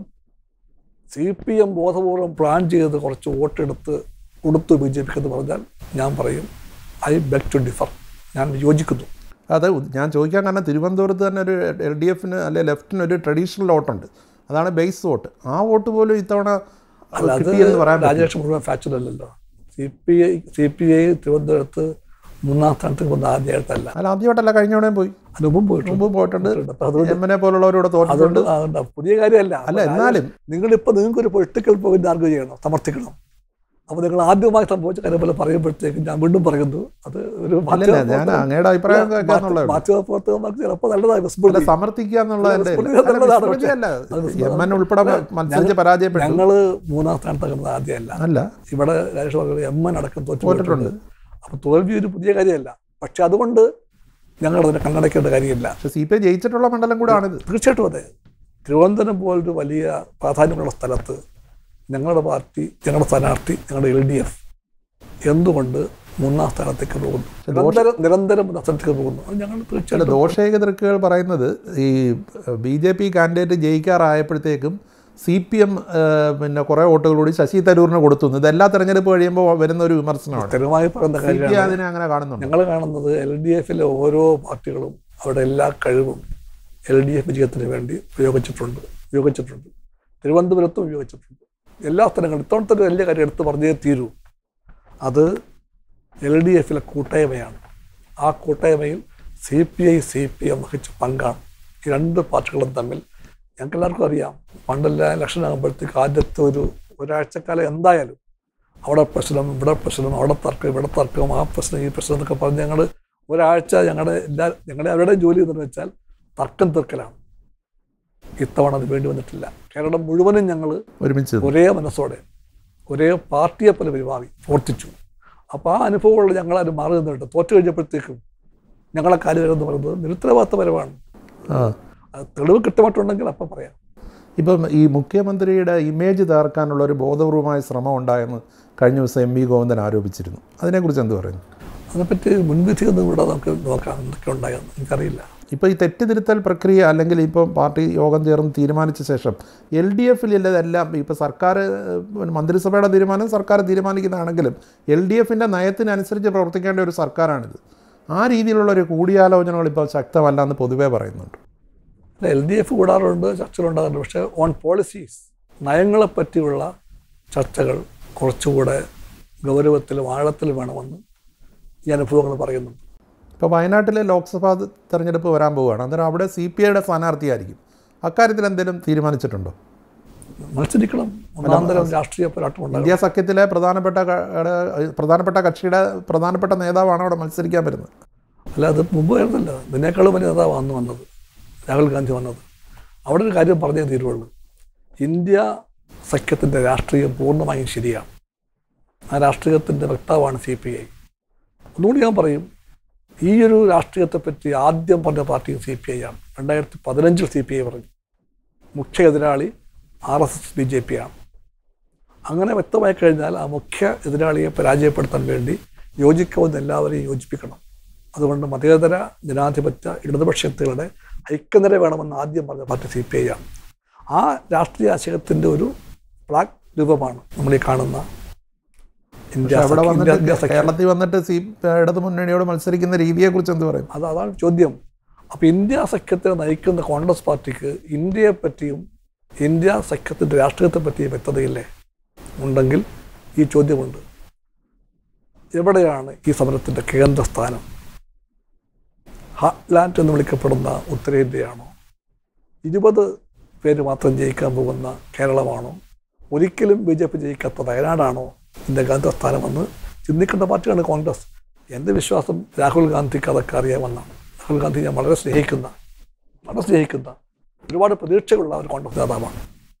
സി പി എം ബോധപൂർവം പ്ലാൻ ചെയ്ത് കുറച്ച് വോട്ടെടുത്ത് കൊടുത്തു ബി ജെ പിക്ക് എന്ന് പറഞ്ഞാൽ ഞാൻ പറയും ഐ ബെഗ് ടു ഡിഫർ ഞാൻ യോജിക്കുന്നു അത് ഞാൻ ചോദിക്കാൻ കാരണം തിരുവനന്തപുരത്ത് തന്നെ ഒരു എൽ ഡി എഫിന് അല്ലെ ലെഫ്റ്റിന് ഒരു ട്രഡീഷണൽ വോട്ടുണ്ട് അതാണ് ബേസ് വോട്ട് ആ വോട്ട് പോലും ഇത്തവണ അല്ല അത് കിട്ടിയെന്ന് പറയാൻ പറ്റില്ല. രാജേഷ് മുഴുവൻ ഫാക്ച്വൽ അല്ലല്ലോ C P I C P I തിരുവനന്തപുരത്ത് മൂന്നാം സ്ഥാനത്തേക്ക് വന്ന ആദ്യമായിട്ടല്ല അല്ല ആദ്യമായിട്ടല്ല കഴിഞ്ഞ തവണയും പോയി അതിന് മുമ്പ് പോയിട്ടുണ്ട് മുമ്പ് പോയിട്ടുണ്ട് അപ്പൊ അതുകൊണ്ട് എമ്മിനെ പോലുള്ളവരോട് തോറ്റിട്ടുണ്ട് അതുകൊണ്ട് അതുകൊണ്ട് പുതിയ കാര്യമല്ല അല്ല എന്നാലും നിങ്ങളിപ്പോൾ നിങ്ങൾക്ക് ഒരു പൊളിറ്റിക്കൽ പോയിന്റ് ആർഗ്യൂ ചെയ്യണം സമർത്ഥിക്കണം അപ്പോൾ നിങ്ങൾ ആദ്യമായി സംഭവിച്ച കാര്യം പോലെ പറയുമ്പോഴത്തേക്കും ഞാൻ വീണ്ടും പറയുന്നു അത് ഒരു അല്ലല്ല ഞാൻ അങ്ങയുടെ അഭിപ്രായം കേൾക്കാന്നുള്ളത് മാധ്യമപ്രവർത്തകന്മാർക്ക് ചിലപ്പോൾ നല്ലതായി വിസ്മൃതി അല്ല സമർത്ഥിക്കുക എന്നുള്ള അല്ല, എൻ്റെ വിസ്മൃതി എന്നുള്ളതാണ് പക്ഷേ. അല്ല അത് വിസ്മൃതി. എം എൻ ഉൾപ്പെടെ മത്സരിച്ച് പരാജയപ്പെട്ടു ഞങ്ങൾ മൂന്നാം സ്ഥാനത്ത് നിൽക്കുന്നത് ആദ്യമല്ല അല്ല ഇവിടെ രാജേഷ് പറഞ്ഞത് എം എൻ അടക്കം തോറ്റു തോറ്റിട്ടുണ്ട്. പോയിട്ടുണ്ട് അപ്പോൾ തോൽവി ഒരു പുതിയ കാര്യമല്ല പക്ഷെ അതുകൊണ്ട് ഞങ്ങൾ അതിനെ കണ്ണടയ്ക്കേണ്ട കാര്യമില്ല പക്ഷെ സി പി ഐ ജയിച്ചിട്ടുള്ള മണ്ഡലം കൂടെ ആണിത് തീർച്ചയായിട്ടും അതെ തിരുവനന്തപുരം പോലൊരു വലിയ പ്രാധാന്യമുള്ള സ്ഥലത്ത് ഞങ്ങളുടെ പാർട്ടി ഞങ്ങളുടെ സ്ഥാനാർത്ഥി ഞങ്ങളുടെ എൽ ഡി എഫ് എന്തുകൊണ്ട് മൂന്നാം സ്ഥാനത്തേക്ക് പോകുന്നു നിരന്തരം നിരന്തരം മൂന്നാം സ്ഥാനത്തേക്ക് പോകുന്നു അത് ഞങ്ങൾ ചില തീർച്ചയായിട്ടും ദോഷേക ദൃക്കുകൾ പറയുന്നത് ഈ ബി ജെ പി കാൻഡിഡേറ്റ് ജയിക്കാറായപ്പോഴത്തേക്കും സി പി എം പിന്നെ കുറേ വോട്ടുകൾ കൂടി ശശി തരൂരിന് കൊടുത്തു ഇത് എല്ലാ തെരഞ്ഞെടുപ്പ് കഴിയുമ്പോൾ വരുന്ന ഒരു വിമർശനമാണ് സ്ഥിരമായി പറയുന്ന സി പി കാര്യമാണ് അതിനെ അങ്ങനെ കാണുന്നുണ്ട് ഞങ്ങൾ കാണുന്നത് എൽ ഡി എഫിലെ ഓരോ പാർട്ടികളും അവരുടെ എല്ലാ കഴിവും എൽ ഡി എഫ് വിജയത്തിന് വേണ്ടി ഉപയോഗിച്ചിട്ടുണ്ട് ഉപയോഗിച്ചിട്ടുണ്ട് തിരുവനന്തപുരത്തും ഉപയോഗിച്ചിട്ടുണ്ട് എല്ലാ സ്ഥലങ്ങളും ഇത്തവണത്തെ ഒരു വലിയ കാര്യം എടുത്ത് പറഞ്ഞേ തീരൂ അത് എൽ ഡി എഫിലെ കൂട്ടായ്മയാണ് ആ കൂട്ടായ്മയിൽ C P I C P M വഹിച്ച പങ്കാണ് ഈ രണ്ട് പാർട്ടികളും തമ്മിൽ ഞങ്ങൾക്ക് എല്ലാവർക്കും അറിയാം പണ്ടെല്ലാം ഇലക്ഷൻ ആകുമ്പോഴത്തേക്ക് ആദ്യത്തെ ഒരു ഒരാഴ്ചക്കാലം എന്തായാലും അവിടെ പ്രശ്നം ഇവിടെ പ്രശ്നം അവിടെ തർക്കം ഇവിടെ തർക്കം ആ പ്രശ്നം ഈ പ്രശ്നം എന്നൊക്കെ പറഞ്ഞ് ഞങ്ങൾ ഒരാഴ്ച ഞങ്ങളുടെ എല്ലാ ഞങ്ങളുടെ അവരുടെ ജോലി എന്തെന്ന് വെച്ചാൽ തർക്കം തീർക്കലാണ് ഇത്തവണ അത് വേണ്ടി വന്നിട്ടില്ല കേരളം മുഴുവനും ഞങ്ങൾ ഒരുമിച്ച് നിന്ന്. ഒരേ മനസ്സോടെ ഒരേ പാർട്ടിയെ പോലെ പെരുമാറി പ്രവർത്തിച്ചു അപ്പോൾ ആ അനുഭവമുള്ള ഞങ്ങൾ അത് മാറി നിന്നിട്ട് തോറ്റു കഴിഞ്ഞപ്പോഴത്തേക്കും ഞങ്ങളെ കാര്യം എന്ന് പറയുന്നത് നിരുത്തരവാദിത്തപരമാണ് ആ അത് തെളിവ് കൃത്യമായിട്ടുണ്ടെങ്കിൽ അപ്പം പറയാം ഇപ്പം ഈ മുഖ്യമന്ത്രിയുടെ ഇമേജ് തകർക്കാനുള്ള ഒരു ബോധപൂർവമായ ശ്രമം ഉണ്ടായെന്ന് കഴിഞ്ഞ ദിവസം എം വി ഗോവിന്ദൻ ആരോപിച്ചിരുന്നു അതിനെക്കുറിച്ച് എന്ത് പറയുന്നു അതിനെപ്പറ്റി മുൻവിധി ഒന്നും ഇവിടെ നമുക്ക് നോക്കാം എന്തൊക്കെ ഉണ്ടായെന്ന് എനിക്കറിയില്ല ഇപ്പോൾ ഈ തെറ്റുതിരുത്തൽ പ്രക്രിയ അല്ലെങ്കിൽ ഇപ്പോൾ പാർട്ടി യോഗം ചേർന്ന് തീരുമാനിച്ച ശേഷം എൽ ഡി എഫിലെല്ലാം ഇപ്പോൾ സർക്കാർ ഏഹ്, മന്ത്രിസഭയുടെ തീരുമാനം സർക്കാർ തീരുമാനിക്കുന്നതാണെങ്കിലും എൽ ഡി എഫിൻ്റെ നയത്തിനനുസരിച്ച് പ്രവർത്തിക്കേണ്ട ഒരു സർക്കാരാണിത് ആ രീതിയിലുള്ള ഒരു കൂടിയാലോചനകൾ ഇപ്പോൾ ശക്തമല്ല എന്ന് പൊതുവേ പറയുന്നുണ്ട് എൽ ഡി എഫ് കൂടാറുണ്ട് ചർച്ചകളുണ്ടാകാറുണ്ട് പക്ഷേ ഓൺ പോളിസീസ് നയങ്ങളെ പറ്റിയുള്ള ചർച്ചകൾ കുറച്ചുകൂടെ ഗൗരവത്തിലും ആഴത്തിലും വേണമെന്ന് ഈ അനുഭവങ്ങൾ പറയുന്നുണ്ട് ഇപ്പോൾ വയനാട്ടിലെ ലോക്സഭാ തെരഞ്ഞെടുപ്പ് വരാൻ പോവുകയാണ് അന്നേരം അവിടെ സി പി ഐയുടെ സ്ഥാനാർത്ഥിയായിരിക്കും അക്കാര്യത്തിൽ എന്തെങ്കിലും തീരുമാനിച്ചിട്ടുണ്ടോ മത്സരിക്കണം ഒന്നാന്തരം രാഷ്ട്രീയ പോരാട്ടം ഉണ്ടാകും ഇന്ത്യ സഖ്യത്തിലെ പ്രധാനപ്പെട്ട ക- ഘടക- പ്രധാനപ്പെട്ട കക്ഷിയുടെ പ്രധാനപ്പെട്ട നേതാവാണ് അവിടെ മത്സരിക്കാൻ വരുന്നത് അല്ല അത് മുമ്പ് ആയിരുന്നല്ല ഇതിനേക്കാളും വലിയ നേതാവ് അന്ന് വന്നത് രാഹുൽ ഗാന്ധി വന്നത് അവിടെ ഒരു കാര്യം പറഞ്ഞേ തീരുവുള്ളൂ ഇന്ത്യ സഖ്യത്തിൻ്റെ രാഷ്ട്രീയം പൂർണ്ണമായും ശരിയാണ് ആ രാഷ്ട്രീയത്തിൻ്റെ വക്താവാണ് സി പി ഐ ഒന്നുകൂടി ഞാൻ പറയും ഈ ഒരു രാഷ്ട്രീയത്തെപ്പറ്റി ആദ്യം പറഞ്ഞ പാർട്ടിയും സി പി ഐ ആണ് രണ്ടായിരത്തി പതിനഞ്ചിൽ സി പി ഐ പറഞ്ഞു മുഖ്യ എതിരാളി R S S B J P ആണ് അങ്ങനെ വ്യക്തമായി കഴിഞ്ഞാൽ ആ മുഖ്യ എതിരാളിയെ പരാജയപ്പെടുത്താൻ വേണ്ടി യോജിക്കാവുന്ന എല്ലാവരെയും യോജിപ്പിക്കണം അതുകൊണ്ട് മതേതര ജനാധിപത്യ ഇടതുപക്ഷത്തുകളുടെ ഐക്യനിര വേണമെന്ന് ആദ്യം പറഞ്ഞ പാർട്ടി സി പി ഐ ആണ് ആ രാഷ്ട്രീയ ആശയത്തിൻ്റെ ഒരു പ്രാക് രൂപമാണ് നമ്മൾ ഈ കാണുന്ന ഇന്ത്യ അവിടെ സഖ്യം- വന്നിട്ട് ഇന്ത്യ സഖ്യം. കേരളത്തിൽ വന്നിട്ട് സി ഇടതു മുന്നണിയോട് മത്സരിക്കുന്ന രീതിയെക്കുറിച്ച് എന്ത് പറയും അത് അതാണ് ചോദ്യം അപ്പോൾ ഇന്ത്യ സഖ്യത്തെ നയിക്കുന്ന കോൺഗ്രസ് പാർട്ടിക്ക് ഇന്ത്യയെ പറ്റിയും ഇന്ത്യ സഖ്യത്തിൻ്റെ രാഷ്ട്രീയത്തെ പറ്റിയും വ്യക്തതയില്ലേ ഉണ്ടെങ്കിൽ ഈ ചോദ്യമുണ്ട് എവിടെയാണ് ഈ സമരത്തിൻ്റെ കേന്ദ്ര സ്ഥാനം ഹാറ്റ്ലാൻഡ് എന്ന് വിളിക്കപ്പെടുന്ന ഉത്തരേന്ത്യയാണോ ഇരുപത് പേര് മാത്രം ജയിക്കാൻ പോകുന്ന കേരളമാണോ ഒരിക്കലും ബി ജെ പി ജയിക്കാത്ത വയനാടാണോ ഇതിൻ്റെ കേന്ദ്ര സ്ഥാനമെന്ന് ചിന്തിക്കേണ്ട പാർട്ടിയാണ് കോൺഗ്രസ് എൻ്റെ വിശ്വാസം രാഹുൽ ഗാന്ധിക്ക് അതൊക്കെ അറിയാമെന്നാണ് രാഹുൽ ഗാന്ധി ഞാൻ വളരെ സ്നേഹിക്കുന്ന വളരെ സ്നേഹിക്കുന്ന ഒരുപാട് പ്രതീക്ഷകളുള്ള ഒരു കോൺഗ്രസ് നേതാവാണ്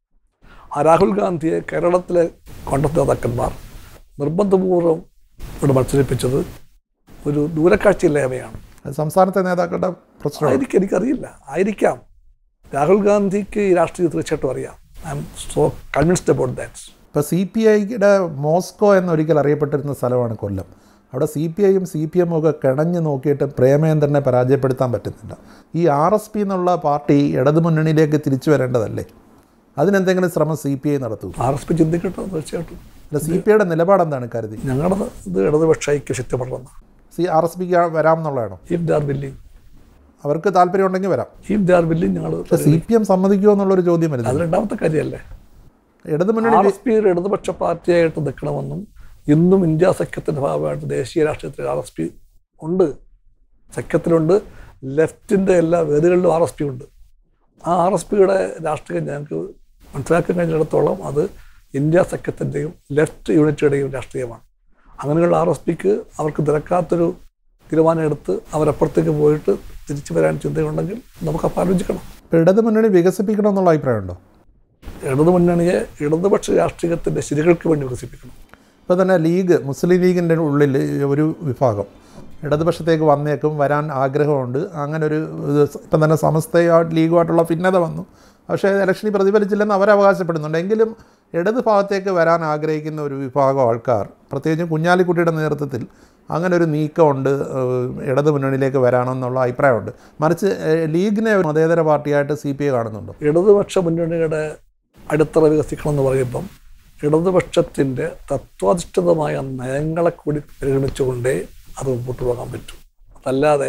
ആ രാഹുൽ ഗാന്ധിയെ കേരളത്തിലെ കോൺഗ്രസ് നേതാക്കന്മാർ നിർബന്ധപൂർവ്വം ഇവിടെ മത്സരിപ്പിച്ചത് ഒരു ദൂരക്കാഴ്ചയില്ലായ്മയാണ് അത് സംസ്ഥാനത്തെ നേതാക്കളുടെ പ്രശ്നമാണ് ആയിരിക്കും എനിക്കറിയില്ല ആയിരിക്കാം രാഹുൽ ഗാന്ധിക്ക് ഈ രാഷ്ട്രീയം തീർച്ചയായിട്ടും അറിയാം I'm so convinced about that ഇപ്പോൾ സി പി ഐയുടെ മോസ്കോ എന്നൊരിക്കൽ അറിയപ്പെട്ടിരുന്ന സ്ഥലമാണ് കൊല്ലം അവിടെ സി പി ഐയും സി പി എമ്മും ഒക്കെ കിണഞ്ഞു നോക്കിയിട്ട് പ്രേമേന്ദ്രനെ പരാജയപ്പെടുത്താൻ പറ്റുന്നില്ല ഈ ആർ എസ് പി എന്നുള്ള പാർട്ടി ഇടതുമുന്നണിയിലേക്ക് തിരിച്ചു വരേണ്ടതല്ലേ അതിനെന്തെങ്കിലും ശ്രമം സി പി ഐ നടത്തൂ ആർ എസ് പി ചിന്തിക്കട്ടെ തീർച്ചയായിട്ടും അല്ല സി പി ഐയുടെ നിലപാട് എന്താണ് കരുതി ഞങ്ങളുടെ ഇത് ഇടതുപക്ഷ ഐക്യ ശക്തിപ്പെടണം സി ആർ എസ് പിക്ക് വരാം എന്നുള്ളതാണോ ഇഫ് ദേ ആർ വില്ലിങ് അവർക്ക് താല്പര്യമുണ്ടെങ്കിൽ വരാം ഇഫ് ദേ ആർ വില്ലിങ് ഞങ്ങൾ പക്ഷേ സി പി എം സമ്മതിക്കുമോ എന്നുള്ളൊരു ചോദ്യം അത് വരുന്നത് രണ്ടാമത്തെ കാര്യമല്ലേ ഇടതുമുന്നണി ആർ എസ് പി ഒരു ഇടതുപക്ഷ പാർട്ടിയായിട്ട് നിൽക്കണമെന്നും ഇന്നും ഇന്ത്യ സഖ്യത്തിൻ്റെ ഭാഗമായിട്ട് ദേശീയ രാഷ്ട്രീയത്തിൽ ആർ എസ് പി ഉണ്ട് സഖ്യത്തിലുണ്ട് ലെഫ്റ്റിൻ്റെ എല്ലാ വേദികളിലും ആർ എസ് പി ഉണ്ട് ആ ആർ എസ് പിയുടെ രാഷ്ട്രീയം ഞങ്ങൾക്ക് മനസ്സിലാക്കാൻ കഴിഞ്ഞിടത്തോളം അത് ഇന്ത്യ സഖ്യത്തിൻ്റെയും ലെഫ്റ്റ് യൂണിറ്റിയുടെയും രാഷ്ട്രീയമാണ് അങ്ങനെയുള്ള ആർ എസ് പിക്ക് അവർക്ക് നിരക്കാത്തൊരു തീരുമാനം എടുത്ത് അവരപ്പുറത്തേക്ക് പോയിട്ട് തിരിച്ചു വരാൻ ചിന്തയുണ്ടെങ്കിൽ നമുക്ക് അപ്പം ആലോചിക്കണം ഇപ്പോൾ ഇടതുമുന്നണി വികസിപ്പിക്കണം എന്നുള്ള അഭിപ്രായമുണ്ടോ ഇടതുമുന്നണിയെ ഇടതുപക്ഷ രാഷ്ട്രീയത്തിൻ്റെ ശരികൾക്ക് വേണ്ടി വികസിപ്പിക്കണം ഇപ്പോൾ തന്നെ ലീഗ് മുസ്ലിം ലീഗിൻ്റെ ഉള്ളിൽ ഒരു വിഭാഗം ഇടതുപക്ഷത്തേക്ക് വന്നേക്കും വരാൻ ആഗ്രഹമുണ്ട് അങ്ങനെ ഒരു ഇത് ഇപ്പം തന്നെ സമസ്തയായിട്ട് ലീഗുമായിട്ടുള്ള ഭിന്നത വന്നു പക്ഷേ ഇലക്ഷനിൽ പ്രതിഫലിച്ചില്ലെന്ന് അവർ അവകാശപ്പെടുന്നുണ്ട് എങ്കിലും ഇടത് ഭാഗത്തേക്ക് വരാൻ ആഗ്രഹിക്കുന്ന ഒരു വിഭാഗം ആൾക്കാർ പ്രത്യേകിച്ചും കുഞ്ഞാലിക്കുട്ടിയുടെ നേതൃത്വത്തിൽ അങ്ങനെ ഒരു നീക്കമുണ്ട് ഏഹ്, ഇടത് മുന്നണിയിലേക്ക് വരാനെന്നുള്ള അഭിപ്രായമുണ്ട് മറിച്ച് ഏഹ്, ലീഗിനെ ഒരു മതേതര പാർട്ടിയായിട്ട് സി പി ഐ കാണുന്നുണ്ടോ ഇടതുപക്ഷ മുന്നണിയുടെ അടിത്തറ വികസിക്കണം എന്ന് പറയുമ്പം ഇടതുപക്ഷത്തിൻ്റെ തത്വാധിഷ്ഠിതമായ നയങ്ങളെ കൂടി പരിഗണിച്ചുകൊണ്ടേ അത് മുമ്പോട്ട് പോകാൻ പറ്റും അതല്ലാതെ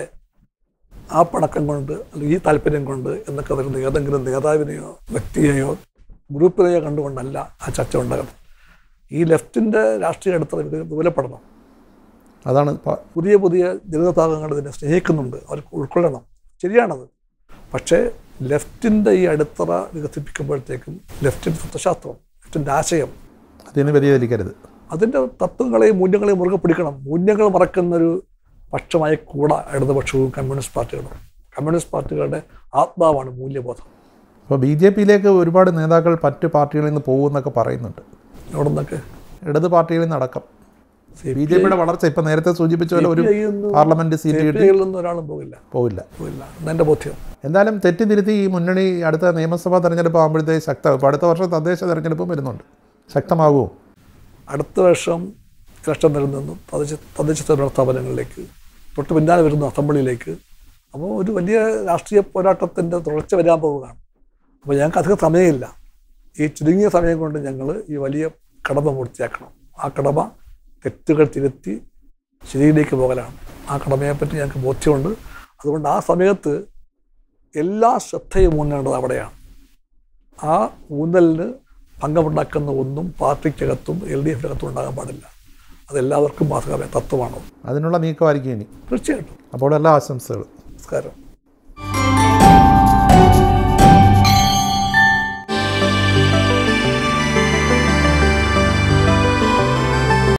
ആ പണക്കം കൊണ്ട് അല്ലെങ്കിൽ ഈ താല്പര്യം കൊണ്ട് എന്നൊക്കെ വരുന്ന ഏതെങ്കിലും നേതാവിനെയോ വ്യക്തിയെയോ ഗ്രൂപ്പിനെയോ കണ്ടുകൊണ്ടല്ല ആ ചർച്ച ഉണ്ടാകുന്നത് ഈ ലെഫ്റ്റിൻ്റെ രാഷ്ട്രീയ അടിത്തറ വിക- വിപുലപ്പെടണം അതാണ് പ- പുതിയ പുതിയ ജനവിഭാഗങ്ങൾ ഇതിനെ സ്നേഹിക്കുന്നുണ്ട് അവർക്ക് ഉൾക്കൊള്ളണം ശരിയാണത് പക്ഷേ ലെഫ്റ്റിൻ്റെ ഈ അടിത്തറ വികസിപ്പിക്കുമ്പോഴത്തേക്കും ലെഫ്റ്റിൻ്റെ തത്വശാസ്ത്രം ലെഫ്റ്റിൻ്റെ ആശയം അതിന് വ്യതിചലിക്കരുത് അതിൻ്റെ തത്വങ്ങളെയും മൂല്യങ്ങളെയും മുറുകെ പിടിക്കണം മൂല്യങ്ങൾ മറക്കുന്നൊരു പക്ഷമായി കൂടാ ഇടതുപക്ഷവും കമ്മ്യൂണിസ്റ്റ് പാർട്ടികളും കമ്മ്യൂണിസ്റ്റ് പാർട്ടികളുടെ ആത്മാവാണ് മൂല്യബോധം അപ്പോൾ ബി ജെ പിയിലേക്ക് ഒരുപാട് നേതാക്കൾ മറ്റ് പാർട്ടികളിൽ നിന്ന് പോകുമെന്നൊക്കെ പറയുന്നുണ്ട് അവിടെ നിന്നൊക്കെ ഇടത് പാർട്ടികളിൽ നിന്ന് അടക്കം സി ബി ജെ പിയുടെ വളർച്ച ഇപ്പം നേരത്തെ സൂചിപ്പിച്ച പോലെ ഒരു പി ഐ ഒന്നും പാർലമെന്റ് സീറ്റ് സി കിട്ടി പി ഐയിൽ നിന്നും ഒരാളും പോകില്ല പോവില്ല പോകില്ല എന്നെൻ്റെ ബോധ്യം എന്തായാലും തെറ്റിതിരുത്തി ഈ മുന്നണി അടുത്ത നിയമസഭാ തെരഞ്ഞെടുപ്പ് ആകുമ്പോഴത്തേക്ക് ശക്തമാകും ഇപ്പോൾ അടുത്ത വർഷം തദ്ദേശ തെരഞ്ഞെടുപ്പും വരുന്നുണ്ട് ശക്തമാകുമോ അടുത്ത വർഷം ഇലക്ഷൻ വരുന്ന തദ്ദേശ തദ്ദേശ സ്വയംഭരണ സ്ഥാപനങ്ങളിലേക്ക് തൊട്ട് പിന്നാലെ വരുന്ന അസംബ്ലിയിലേക്ക് അപ്പോൾ ഒരു വലിയ രാഷ്ട്രീയ പോരാട്ടത്തിൻ്റെ തുടർച്ച വരാൻ പോവുകയാണ് അപ്പോൾ ഞങ്ങൾക്ക് അധികം സമയമില്ല ഈ ചുരുങ്ങിയ സമയം കൊണ്ട് ഞങ്ങൾ ഈ വലിയ കടമ പൂർത്തിയാക്കണം ആ കടമ തെറ്റുകൾ തിരുത്തി ശരിയിലേക്ക് പോകലാണ് ആ കടമയെപ്പറ്റി ഞങ്ങൾക്ക് ബോധ്യമുണ്ട് അതുകൊണ്ട് ആ സമയത്ത് എല്ലാ ശ്രദ്ധയും ഊന്നേണ്ടത് അവിടെയാണ് ആ ഊന്നലിന് ഭംഗമുണ്ടാക്കുന്ന ഒന്നും പാർട്ടിക്കകത്തും എൽ ഡി എഫിനകത്തും ഉണ്ടാകാൻ പാടില്ല അത് എല്ലാവർക്കും ബാധകമായ തത്വമാണ് അതിനുള്ള നീക്കമായിരിക്കും ഇനി തീർച്ചയായിട്ടും അപ്പോൾ എല്ലാ ആശംസകളും നമസ്കാരം